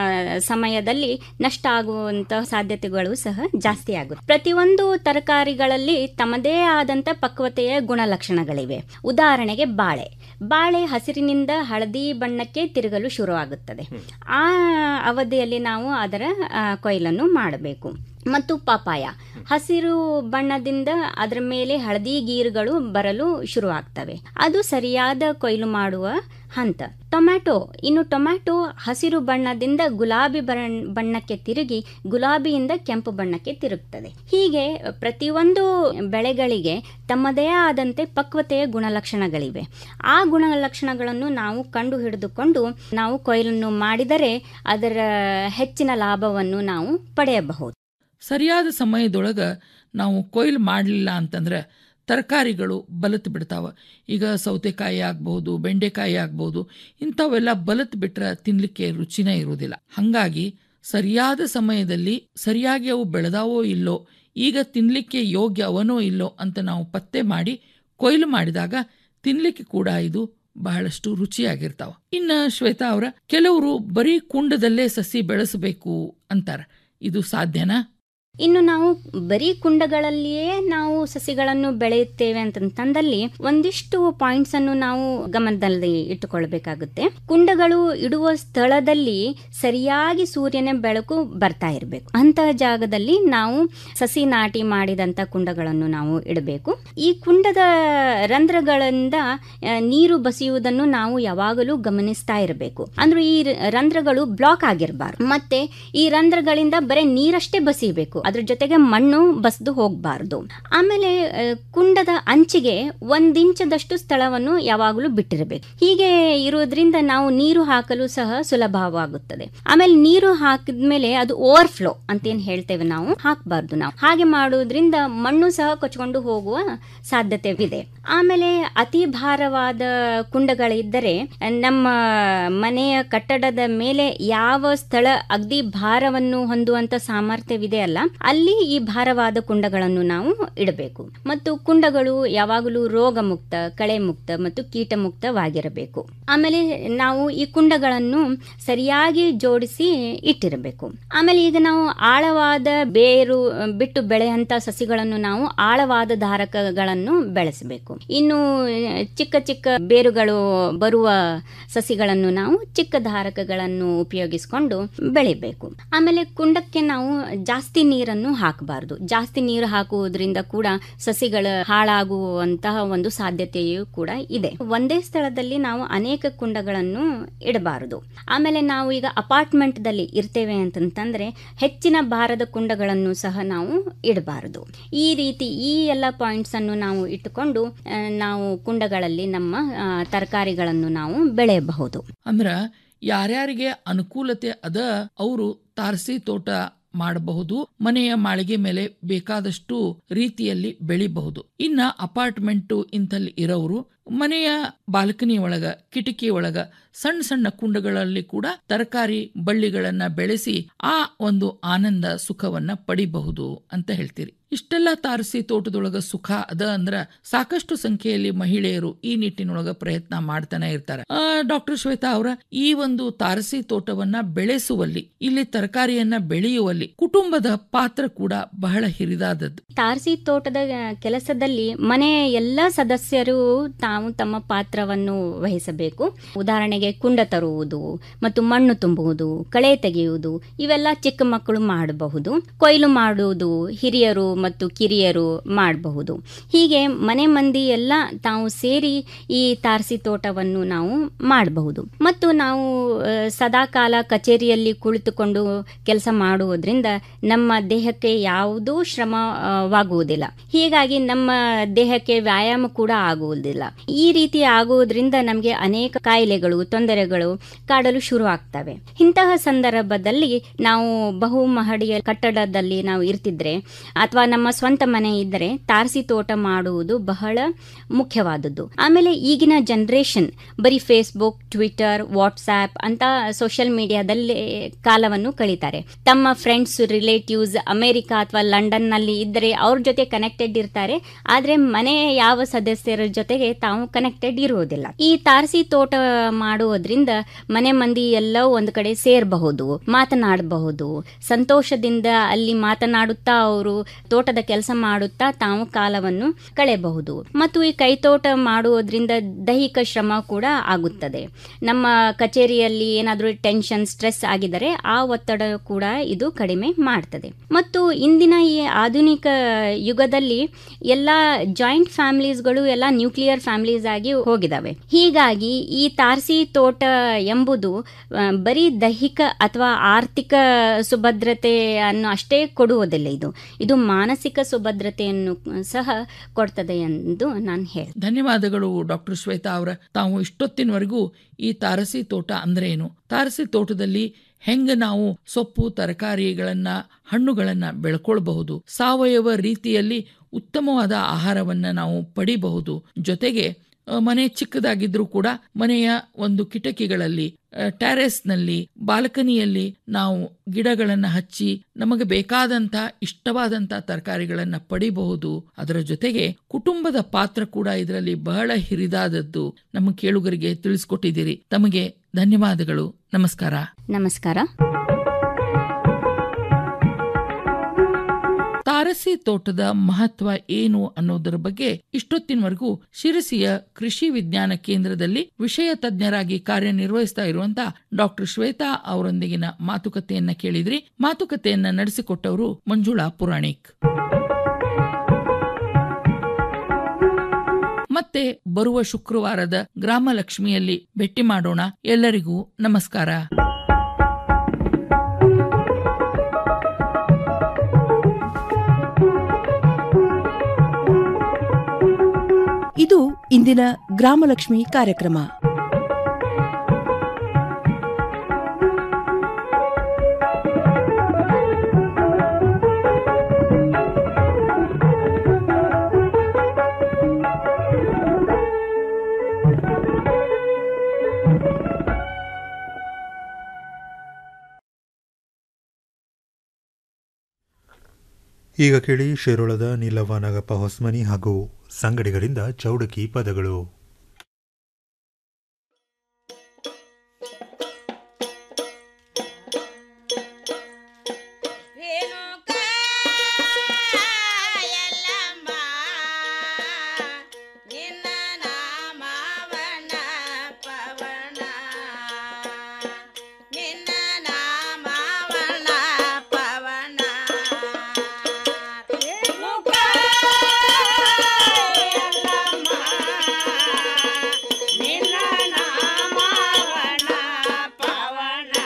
ಸಮಯದಲ್ಲಿ ನಷ್ಟ ಆಗುವಂತಹ ಸಾಧ್ಯತೆಗಳು ಸಹ ಜಾಸ್ತಿ ಆಗುತ್ತೆ ಪ್ರತಿಯೊಂದು ತರಕಾರಿಗಳಲ್ಲಿ ತಮ್ಮದೇ ಆದಂಥ ಪಕ್ವತೆಯ ಗುಣಲಕ್ಷಣಗಳಿವೆ ಉದಾಹರಣೆಗೆ ಬಾಳೆ ಬಾಳೆ ಹಸಿರಿನಿಂದ ಹಳದಿ ಬಣ್ಣಕ್ಕೆ ತಿರುಗಲು ಶುರುವಾಗುತ್ತದೆ ಆ ಅವಧಿಯಲ್ಲಿ ನಾವು ಅದರ ಆ, ಕೊಯ್ಲನ್ನು ಮಾಡಬೇಕು ಮತ್ತು ಪಪಾಯ ಹಸಿರು ಬಣ್ಣದಿಂದ ಅದರ ಮೇಲೆ ಹಳದಿ ಗೀರುಗಳು ಬರಲು ಶುರುವಾಗ್ತವೆ ಅದು ಸರಿಯಾದ ಕೊಯ್ಲು ಮಾಡುವ ಹಂತ ಟೊಮ್ಯಾಟೊ ಇನ್ನು ಟೊಮ್ಯಾಟೊ ಹಸಿರು ಬಣ್ಣದಿಂದ ಗುಲಾಬಿ ಬಣ್ಣ ಬಣ್ಣಕ್ಕೆ ತಿರುಗಿ ಗುಲಾಬಿಯಿಂದ ಕೆಂಪು ಬಣ್ಣಕ್ಕೆ ತಿರುಗ್ತದೆ ಹೀಗೆ ಪ್ರತಿಯೊಂದು ಬೆಳೆಗಳಿಗೆ ತಮ್ಮದೇ ಆದಂತೆ ಪಕ್ವತೆಯ ಗುಣಲಕ್ಷಣಗಳಿವೆ ಆ ಗುಣಲಕ್ಷಣಗಳನ್ನು ನಾವು ಕಂಡು ಹಿಡಿದುಕೊಂಡು ನಾವು ಕೊಯ್ಲನ್ನು ಮಾಡಿದರೆ ಅದರ ಹೆಚ್ಚಿನ ಲಾಭವನ್ನು ನಾವು ಪಡೆಯಬಹುದು ಸರಿಯಾದ ಸಮಯದೊಳಗ ನಾವು ಕೊಯ್ಲು ಮಾಡಲಿಲ್ಲ ಅಂತಂದ್ರೆ ತರಕಾರಿಗಳು ಬಲತ್ ಬಿಡ್ತಾವ ಈಗ ಸೌತೆಕಾಯಿ ಆಗ್ಬಹುದು ಬೆಂಡೆಕಾಯಿ ಆಗ್ಬಹುದು ಇಂಥವೆಲ್ಲ ಬಲತ್ ಬಿಟ್ರೆ ತಿನ್ಲಿಕ್ಕೆ ರುಚಿನೇ ಇರುವುದಿಲ್ಲ ಹಂಗಾಗಿ ಸರಿಯಾದ ಸಮಯದಲ್ಲಿ ಸರಿಯಾಗಿ ಅವು ಬೆಳೆದಾವೋ ಇಲ್ಲೋ ಈಗ ತಿನ್ಲಿಕ್ಕೆ ಯೋಗ್ಯ ಅವನೋ ಇಲ್ಲೋ ಅಂತ ನಾವು ಪತ್ತೆ ಮಾಡಿ ಕೊಯ್ಲು ಮಾಡಿದಾಗ ತಿನ್ಲಿಕ್ಕೆ ಕೂಡ ಇದು ಬಹಳಷ್ಟು ರುಚಿಯಾಗಿರ್ತಾವ ಇನ್ನ ಶ್ವೇತಾ ಅವರ ಕೆಲವರು ಬರೀ ಕುಂಡದಲ್ಲೇ ಸಸಿ ಬೆಳೆಸಬೇಕು ಅಂತಾರ ಇದು ಸಾಧ್ಯನಾ ಇನ್ನು ನಾವು ಬರೀ ಕುಂಡಗಳಲ್ಲಿಯೇ ನಾವು ಸಸಿಗಳನ್ನು ಬೆಳೆಯುತ್ತೇವೆ ಅಂತಂದಲ್ಲಿ ಒಂದಿಷ್ಟು ಪಾಯಿಂಟ್ಸ್ ಅನ್ನು ನಾವು ಗಮನದಲ್ಲಿ ಇಟ್ಟುಕೊಳ್ಬೇಕಾಗುತ್ತೆ ಕುಂಡಗಳು ಇಡುವ ಸ್ಥಳದಲ್ಲಿ ಸರಿಯಾಗಿ ಸೂರ್ಯನ ಬೆಳಕು ಬರ್ತಾ ಇರಬೇಕು ಅಂತಹ ಜಾಗದಲ್ಲಿ ನಾವು ಸಸಿ ನಾಟಿ ಮಾಡಿದಂತ ಕುಂಡಗಳನ್ನು ನಾವು ಇಡಬೇಕು ಈ ಕುಂಡದ ರಂಧ್ರಗಳಿಂದ ಆ, ನೀರು ಬಸಿಯುವುದನ್ನು ನಾವು ಯಾವಾಗಲೂ ಗಮನಿಸ್ತಾ ಇರಬೇಕು ಅಂದ್ರೆ ಈ ರ- ರಂಧ್ರಗಳು ಬ್ಲಾಕ್ ಆಗಿರಬಾರ್ದು ಮತ್ತೆ ಈ ರಂಧ್ರಗಳಿಂದ ಬರೀ ನೀರಷ್ಟೇ ಬಸಿಬೇಕು ಅದ್ರ ಜೊತೆಗೆ ಮಣ್ಣು ಬಸ್ದು ಹೋಗಬಾರ್ದು ಆಮೇಲೆ ಆ, ಕುಂಡದ ಅಂಚಿಗೆ ಒಂದಿಂಚದಷ್ಟು ಸ್ಥಳವನ್ನು ಯಾವಾಗಲೂ ಬಿಟ್ಟಿರಬೇಕು ಹೀಗೆ ಇರೋದ್ರಿಂದ ನಾವು ನೀರು ಹಾಕಲು ಸಹ ಸುಲಭವಾಗುತ್ತದೆ ಆಮೇಲೆ ನೀರು ಹಾಕಿದ್ಮೇಲೆ ಅದು ಓವರ್ಫ್ಲೋ ಅಂತ ಏನ್ ಹೇಳ್ತೇವೆ ನಾವು ಹಾಕಬಾರ್ದು ನಾವು ಹಾಗೆ ಮಾಡುವುದರಿಂದ ಮಣ್ಣು ಸಹ ಕೊಚ್ಕೊಂಡು ಹೋಗುವ ಸಾಧ್ಯತೆವಿದೆ ಆಮೇಲೆ ಅತಿ ಭಾರವಾದ ಕುಂಡಗಳಿದ್ದರೆ ನಮ್ಮ ಮನೆಯ ಕಟ್ಟಡದ ಮೇಲೆ ಯಾವ ಸ್ಥಳ ಅಗ್ದಿ ಭಾರವನ್ನು ಹೊಂದುವಂತ ಸಾಮರ್ಥ್ಯವಿದೆ ಅಲ್ಲ ಅಲ್ಲಿ ಈ ಭಾರವಾದ ಕುಂಡಗಳನ್ನು ನಾವು ಇಡಬೇಕು ಮತ್ತು ಕುಂಡಗಳು ಯಾವಾಗಲೂ ರೋಗ ಮುಕ್ತ ಕಳೆ ಮುಕ್ತ ಮತ್ತು ಕೀಟ ಮುಕ್ತವಾಗಿರಬೇಕು ಆಮೇಲೆ ನಾವು ಈ ಕುಂಡಗಳನ್ನು ಸರಿಯಾಗಿ ಜೋಡಿಸಿ ಇಟ್ಟಿರಬೇಕು ಆಮೇಲೆ ಈಗ ನಾವು ಆಳವಾದ ಬೇರು ಅಹ್, ಬಿಟ್ಟು ಬೆಳೆಯಂತ ಸಸಿಗಳನ್ನು ನಾವು ಆಳವಾದ ಧಾರಕಗಳನ್ನು ಬೆಳೆಸಬೇಕು ಇನ್ನು ಅಹ್, ಚಿಕ್ಕ ಚಿಕ್ಕ ಬೇರುಗಳು ಬರುವ ಸಸಿಗಳನ್ನು ನಾವು ಚಿಕ್ಕ ಧಾರಕಗಳನ್ನು ಉಪಯೋಗಿಸಿಕೊಂಡು ಬೆಳಿಬೇಕು ಆಮೇಲೆ ಕುಂಡಕ್ಕೆ ನಾವು ಜಾಸ್ತಿ ನೀರನ್ನು ಹಾಕಬಾರದು ಜಾಸ್ತಿ ನೀರು ಹಾಕುವುದರಿಂದ ಕೂಡ ಸಸಿಗಳ ಹಾಳಾಗುವಂತಹ ಒಂದು ಸಾಧ್ಯತೆಯೂ ಕೂಡ ಇದೆ ಒಂದೇ ಸ್ಥಳದಲ್ಲಿ ನಾವು ಅನೇಕ ಕುಂಡಗಳನ್ನು ಇಡಬಾರದು ಆಮೇಲೆ ನಾವು ಈಗ ಅಪಾರ್ಟ್ಮೆಂಟ್ ದಲ್ಲಿ ಇರ್ತೇವೆ ಅಂತಂತಂದ್ರೆ ಹೆಚ್ಚಿನ ಭಾರದ ಕುಂಡಗಳನ್ನು ಸಹ ನಾವು ಇಡಬಾರದು ಈ ರೀತಿ ಈ ಎಲ್ಲ ಪಾಯಿಂಟ್ಸ್ ಅನ್ನು ನಾವು ಇಟ್ಟುಕೊಂಡು ಆ, ನಾವು ಕುಂಡಗಳಲ್ಲಿ ನಮ್ಮ ಆ, ತರಕಾರಿಗಳನ್ನು ನಾವು ಬೆಳೆಯಬಹುದು ಅಂದ್ರ ಯಾರ್ಯಾರಿಗೆ ಅನುಕೂಲತೆ ಅದ ಅವರು ತಾರಸಿ ತೋಟ ಮಾಡಬಹುದು ಮನೆಯ ಮಾಳಿಗೆ ಮೇಲೆ ಬೇಕಾದಷ್ಟು ರೀತಿಯಲ್ಲಿ ಬೆಳಿಬಹುದು ಇನ್ನ ಅಪಾರ್ಟ್ಮೆಂಟ್ ಇಂಥಲ್ಲಿ ಇರೋರು ಮನೆಯ ಬಾಲ್ಕನಿ ಒಳಗ ಕಿಟಕಿ ಒಳಗ ಸಣ್ಣ ಸಣ್ಣ ಕುಂಡಗಳಲ್ಲಿ ಕೂಡ ತರಕಾರಿ ಬಳ್ಳಿಗಳನ್ನ ಬೆಳೆಸಿ ಆ ಒಂದು ಆನಂದ ಸುಖವನ್ನ ಪಡಿಬಹುದು ಅಂತ ಹೇಳ್ತೀರಿ ಇಷ್ಟೆಲ್ಲ ತಾರಸಿ ತೋಟದೊಳಗ ಸುಖ ಅದ ಅಂದ್ರ ಸಾಕಷ್ಟು ಸಂಖ್ಯೆಯಲ್ಲಿ ಮಹಿಳೆಯರು ಈ ನಿಟ್ಟಿನೊಳಗ ಪ್ರಯತ್ನ ಮಾಡ್ತಾನೆ ಇರ್ತಾರೆ ಡಾಕ್ಟರ್ ಶ್ವೇತಾ ಅವರ ಈ ಒಂದು ತಾರಸಿ ತೋಟವನ್ನ ಬೆಳೆಸುವಲ್ಲಿ ಇಲ್ಲಿ ತರಕಾರಿಯನ್ನ ಬೆಳೆಯುವಲ್ಲಿ ಕುಟುಂಬದ ಪಾತ್ರ ಕೂಡ ಬಹಳ ಹಿರಿದಾದದ್ದು ತಾರಸಿ ತೋಟದ ಕೆಲಸದಲ್ಲಿ ಮನೆಯ ಎಲ್ಲ ಸದಸ್ಯರು ತಾವು ತಮ್ಮ ಪಾತ್ರವನ್ನು ವಹಿಸಬೇಕು ಉದಾಹರಣೆಗೆ ಕುಂಡ ತರುವುದು ಮತ್ತು ಮಣ್ಣು ತುಂಬುವುದು ಕಳೆ ತೆಗೆಯುವುದು ಇವೆಲ್ಲ ಚಿಕ್ಕ ಮಕ್ಕಳು ಮಾಡಬಹುದು ಕೊಯ್ಲು ಮಾಡುವುದು ಹಿರಿಯರು ಮತ್ತು ಕಿರಿಯರು ಮಾಡಬಹುದು ಹೀಗೆ ಮನೆ ಮಂದಿ ಎಲ್ಲ ತಾವು ಸೇರಿ ಈ ತಾರಸಿ ತೋಟವನ್ನು ನಾವು ಮಾಡಬಹುದು ಮತ್ತು ನಾವು ಆ, ಸದಾಕಾಲ ಕಚೇರಿಯಲ್ಲಿ ಕುಳಿತುಕೊಂಡು ಕೆಲಸ ಮಾಡುವುದರಿಂದ ನಮ್ಮ ದೇಹಕ್ಕೆ ಯಾವುದೂ ಶ್ರಮವಾಗುವುದಿಲ್ಲ ಹೀಗಾಗಿ ನಮ್ಮ ದೇಹಕ್ಕೆ ವ್ಯಾಯಾಮ ಕೂಡ ಆಗುವುದಿಲ್ಲ ಈ ರೀತಿ ಆಗುವುದರಿಂದ ನಮಗೆ ಅನೇಕ ಕಾಯಿಲೆಗಳು ತೊಂದರೆಗಳು ಕಾಡಲು ಶುರು ಆಗ್ತವೆ ಇಂತಹ ಸಂದರ್ಭದಲ್ಲಿ ನಾವು ಬಹು ಮಹಡಿಯ ಕಟ್ಟಡದಲ್ಲಿ ನಾವು ಇರ್ತಿದ್ರೆ ಅಥವಾ ನಮ್ಮ ಸ್ವಂತ ಮನೆ ಇದ್ದರೆ ತಾರಸಿ ತೋಟ ಮಾಡುವುದು ಬಹಳ ಮುಖ್ಯವಾದದ್ದು ಆಮೇಲೆ ಈಗಿನ ಜನರೇಷನ್ ಬರೀ ಫೇಸ್ಬುಕ್ ಟ್ವಿಟರ್ ವಾಟ್ಸ್ಆ್ಯಪ್ ಅಂತ ಸೋಷಿಯಲ್ ಮೀಡಿಯಾದಲ್ಲಿ ಕಾಲವನ್ನು ಕಳೀತಾರೆ ತಮ್ಮ ಫ್ರೆಂಡ್ಸ್ ರಿಲೇಟಿವ್ಸ್ ಅಮೆರಿಕ ಅಥವಾ ಲಂಡನ್ನಲ್ಲಿ ಇದ್ದರೆ ಅವ್ರ ಜೊತೆ ಕನೆಕ್ಟೆಡ್ ಇರ್ತಾರೆ ಆದರೆ ಮನೆಯ ಯಾವ ಸದಸ್ಯರ ಜೊತೆಗೆ ತಾವು ಕನೆಕ್ಟೆಡ್ ಇರುವುದಿಲ್ಲ ಈ ತಾರಸಿ ತೋಟ ಮಾಡುವುದರಿಂದ ಮನೆ ಮಂದಿ ಎಲ್ಲ ಒಂದು ಕಡೆ ಸೇರಬಹುದು ಮಾತನಾಡಬಹುದು ಸಂತೋಷದಿಂದ ಅಲ್ಲಿ ಮಾತನಾಡುತ್ತಾ ಅವರು ತೋಟದ ಕೆಲಸ ಮಾಡುತ್ತಾ ತಾವು ಕಾಲವನ್ನು ಕಳೆಯಬಹುದು ಮತ್ತು ಈ ಕೈತೋಟ ಮಾಡುವುದರಿಂದ ದೈಹಿಕ ಶ್ರಮ ಕೂಡ ಆಗುತ್ತದೆ ನಮ್ಮ ಕಚೇರಿಯಲ್ಲಿ ಏನಾದರೂ ಟೆನ್ಷನ್ ಸ್ಟ್ರೆಸ್ ಆಗಿದರೆ ಆ ಒತ್ತಡ ಕೂಡ ಇದು ಕಡಿಮೆ ಮಾಡ್ತದೆ ಮತ್ತು ಇಂದಿನ ಈ ಆಧುನಿಕ ಯುಗದಲ್ಲಿ ಎಲ್ಲ ಜಾಯಿಂಟ್ ಫ್ಯಾಮಿಲೀಸ್ಗಳು ಎಲ್ಲ ನ್ಯೂಕ್ಲಿಯರ್ ಫ್ಯಾಮಿಲೀಸ್ ಆಗಿ ಹೋಗಿದಾವೆ ಹೀಗಾಗಿ ಈ ತಾರಸಿ ತೋಟ ಎಂಬುದು ಆ, ಬರೀ ದೈಹಿಕ ಅಥವಾ ಆರ್ಥಿಕ ಸುಭದ್ರತೆಯನ್ನು ಅಷ್ಟೇ ಕೊಡುವುದಿಲ್ಲ ಇದು ಇದು ಮಾನಸಿಕ ಸುಭದ್ರತೆಯನ್ನು ಸಹ ಕೊಡ್ತದೆ ಎಂದು ನಾನು ಹೇಳ್ತೀನಿ ಧನ್ಯವಾದಗಳು ಡಾಕ್ಟರ್ ಶ್ವೇತಾ ಅವರ ತಾವು ಇಷ್ಟೊತ್ತಿನವರೆಗೂ ಈ ತಾರಸಿ ತೋಟ ಅಂದ್ರೆ ಏನು ತಾರಸಿ ತೋಟದಲ್ಲಿ ಹೆಂಗ ನಾವು ಸೊಪ್ಪು ತರಕಾರಿಗಳನ್ನ ಹಣ್ಣುಗಳನ್ನ ಬೆಳ್ಕೊಳ್ಬಹುದು ಸಾವಯವ ರೀತಿಯಲ್ಲಿ ಉತ್ತಮವಾದ ಆಹಾರವನ್ನ ನಾವು ಪಡಿಬಹುದು ಜೊತೆಗೆ ಅ, ಮನೆ ಚಿಕ್ಕದಾಗಿದ್ರೂ ಕೂಡ ಮನೆಯ ಒಂದು ಕಿಟಕಿಗಳಲ್ಲಿ ಟ್ಯಾರೆಸ್ನಲ್ಲಿ ಬಾಲ್ಕನಿಯಲ್ಲಿ ನಾವು ಗಿಡಗಳನ್ನ ಹಚ್ಚಿ ನಮಗೆ ಬೇಕಾದಂತ ಇಷ್ಟವಾದಂತ ತರಕಾರಿಗಳನ್ನ ಪಡಿಬಹುದು ಅದರ ಜೊತೆಗೆ ಕುಟುಂಬದ ಪಾತ್ರ ಕೂಡ ಇದರಲ್ಲಿ ಬಹಳ ಹಿರಿದಾದದ್ದು ನಮ್ಮ ಕೇಳುಗರಿಗೆ ತಿಳಿಸ್ಕೊಟ್ಟಿದ್ದೀರಿ ತಮಗೆ ಧನ್ಯವಾದಗಳು ನಮಸ್ಕಾರ ನಮಸ್ಕಾರ ತಾರಸಿ ತೋಟದ ಮಹತ್ವ ಏನು ಅನ್ನೋದರ ಬಗ್ಗೆ ಇಷ್ಟೊತ್ತಿನವರೆಗೂ ಶಿರಸಿಯ ಕೃಷಿ ವಿಜ್ಞಾನ ಕೇಂದ್ರದಲ್ಲಿ ವಿಷಯ ತಜ್ಞರಾಗಿ ಕಾರ್ಯನಿರ್ವಹಿಸ್ತಾ ಇರುವಂತಹ ಡಾಕ್ಟರ್ ಶ್ವೇತಾ ಅವರೊಂದಿಗಿನ ಮಾತುಕತೆಯನ್ನ ಕೇಳಿದ್ರಿ ಮಾತುಕತೆಯನ್ನ ನಡೆಸಿಕೊಟ್ಟವರು ಮಂಜುಳಾ ಪುರಾಣಿಕ್ ಮತ್ತೆ ಬರುವ ಶುಕ್ರವಾರದ ಗ್ರಾಮ ಲಕ್ಷ್ಮಿಯಲ್ಲಿ ಭೇಟಿ ಮಾಡೋಣ ಎಲ್ಲರಿಗೂ ನಮಸ್ಕಾರ ಇದು ಇಂದಿನ ಗ್ರಾಮಲಕ್ಷ್ಮಿ ಕಾರ್ಯಕ್ರಮ ಈಗ ಕೇಳಿ ಶಿರೋಳದ ನೀಲವ್ವ ನಾಗಪ್ಪ ಹೊಸ್ಮನಿ ಹಾಗೂ ಸಂಗಡಿಗರಿಂದ ಚೌಡಕಿ ಪದಗಳು ನಿನ್ನ ನಾಮವನ ಪವನ ನಿನ್ನ ನಾಮವನ ಪವನ ರೇಣುಕ ಯಲ್ಲಮ್ಮ ನಿನ್ನ ನಾಮವನ ಪವನ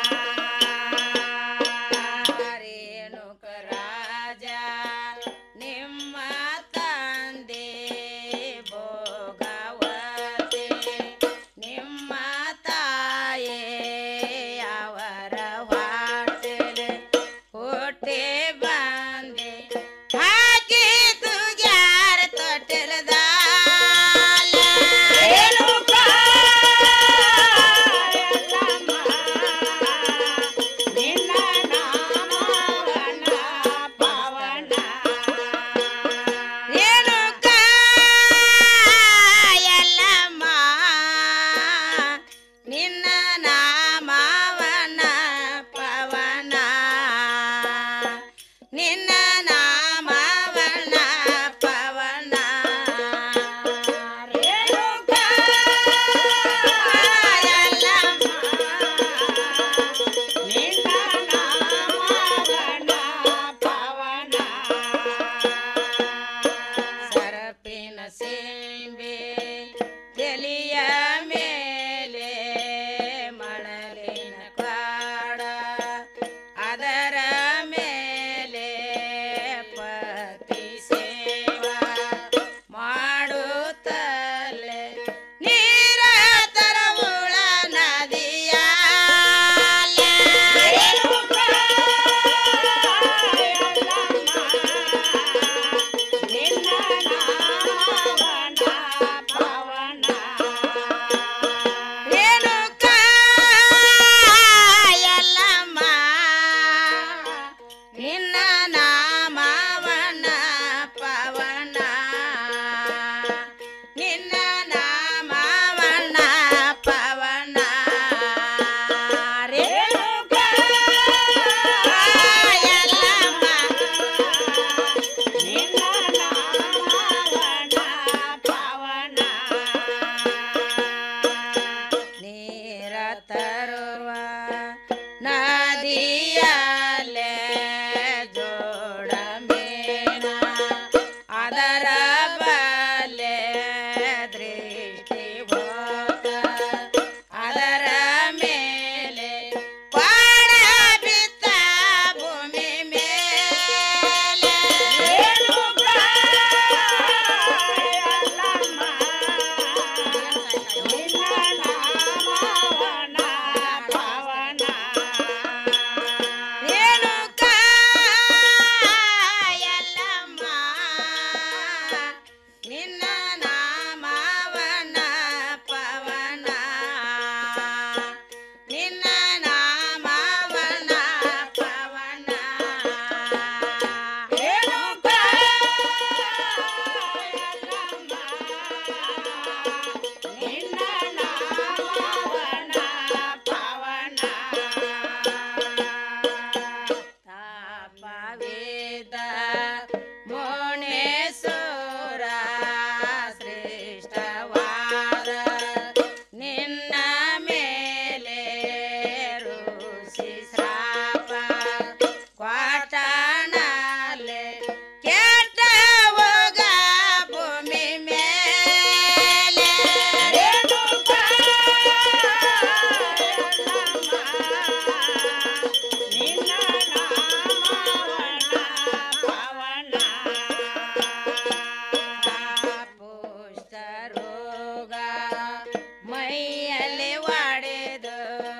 ರೇಣುಕ ರಾಜ ನಿಮ್ಮ ತಂದೆ ಭೋಗವತಿ ನಿಮ್ಮ ತಾಯೇ ಅವರ ಹೊಟ್ಟೆಲೆ ಹುಟ್ಟಿ ಬಂದೆ ಹಾಕಿತು ಯಾರ ತೊಟ್ಟೆಲದ ನಿನ್ನ ನಾಮವನ ಪವನ ರೇಣುಕ ಯಲ್ಲಮ್ಮ ನಿನ್ನ ನಾಮವನ ಪವನ ನಿನ್ನ ನಾಮವನ ಪವನ ರೇಣುಕ ಯಲ್ಲಮ್ಮ ನಿನ್ನ ನಾಮವನ ಪವನ ಸರಪಿನ ಸೇಂಬೆ ಎಲಿಯ ಮೇಲೆ ಮಳಲಿನ ಕಾಡ ಅದರ ಮೇಲೆ ಪತಿ ಸೇವಾ ಮಾಡುತ್ತಲೆ ನೀರ ತರವುಳ ನದಿಯ ನಿನ್ನ ನಾಮವನ ಪವನ ರೇಣುಕ ಯಲ್ಲಮ್ಮ ನಿನ್ನ ನಾಮವನ ಪವನ ನಿನ್ನ ನಾಮವನ ಪವನ ರೇಣುಕ ಯಲ್ಲಮ್ಮ ನಿನ್ನ ನಾಮವನ ಪವನ ನೀರ ತರುವ ನದಿಯಲ್ಲೇ ಜೋಡ ಮೇನ ಅದರ ಬಲೆ ದೃಷ್ಟಿ ಹೋತ ಅದರ ಮೇಲೆ ಪಾಡ ಬಿತ್ತ ಭೂಮಿ ಮೇಲೆ ರೇಣುಕ ಯಲ್ಲಮ್ಮ ನಿನ್ನ ನಾಮವನ ಪವನ ನಿನ್ನ ನಾಮವನ ಪವನ ರೇಣುಕ ನಿನ್ನ ನಾಮವನ ಪವನ ತಾಪವೇದ ಮೋಣೇಶ್ವರ ಶ್ರೇಷ್ಠವಾದ ನಿನ್ನ ಮೇಲೆ ಋಷಿ ಶ್ರಾಪ ಕ್ವಾಟಣಲೆ ಕೆಟ್ಟ ಹೋಗ ಭೂಮಿ ಮೇಲೆ ರೇಣುಕ ನಿನ್ನ ನಾಮವನ ಪವನ ಪುಷ್ಟರೋಗ ಮೈಯಲ್ಲಿ ಒಡೆದು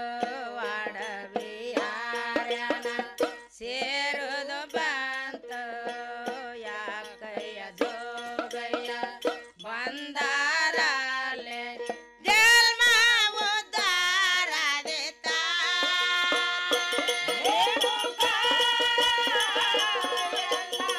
ಒಡವಿಯಾರ್ಯನ ಸೇರುದು ಬಂತು ಯಾಕಯ್ಯ ಜೋಗಯ್ಯ ಬಂದಾರಲೆ ಜನ್ಮ ಉದ್ಧಾರದಿತ ರೇಣುಕ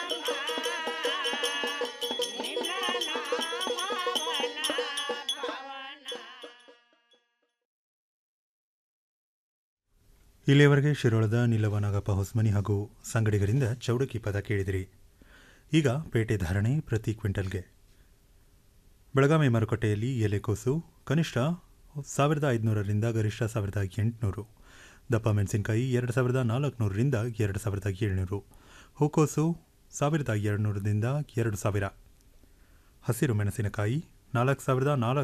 ಇಲ್ಲಿಯವರೆಗೆ ಶಿರೋಳದ ನಿಲವ ನಾಗಪ್ಪ ಹೊಸ್ಮನಿ ಹಾಗೂ ಸಂಗಡಿಗರಿಂದ ಚೌಡಕಿ ಪದ ಕೇಳಿದಿರಿ ಈಗ ಪೇಟೆ ಧಾರಣೆ ಪ್ರತಿ ಕ್ವಿಂಟಲ್ಗೆ ಬೆಳಗಾವಿ ಮಾರುಕಟ್ಟೆಯಲ್ಲಿ ಎಲೆಕೋಸು ಕನಿಷ್ಠ ಸಾವಿರದ ಐದುನೂರರಿಂದ ಗರಿಷ್ಠ ಸಾವಿರದ ಎಂಟುನೂರು ದಪ್ಪ ಮೆಣಸಿನಕಾಯಿ ಎರಡು ಸಾವಿರದ ನಾಲ್ಕುನೂರರಿಂದ ಎರಡು ಸಾವಿರದ ಏಳ್ನೂರು ಹೂಕೋಸು ಸಾವಿರದ ಎರಡುನೂರರಿಂದ ಎರಡು ಸಾವಿರ ಹಸಿರು ಮೆಣಸಿನಕಾಯಿ ನಾಲ್ಕು ಸಾವಿರದ ನಾಲ್ಕು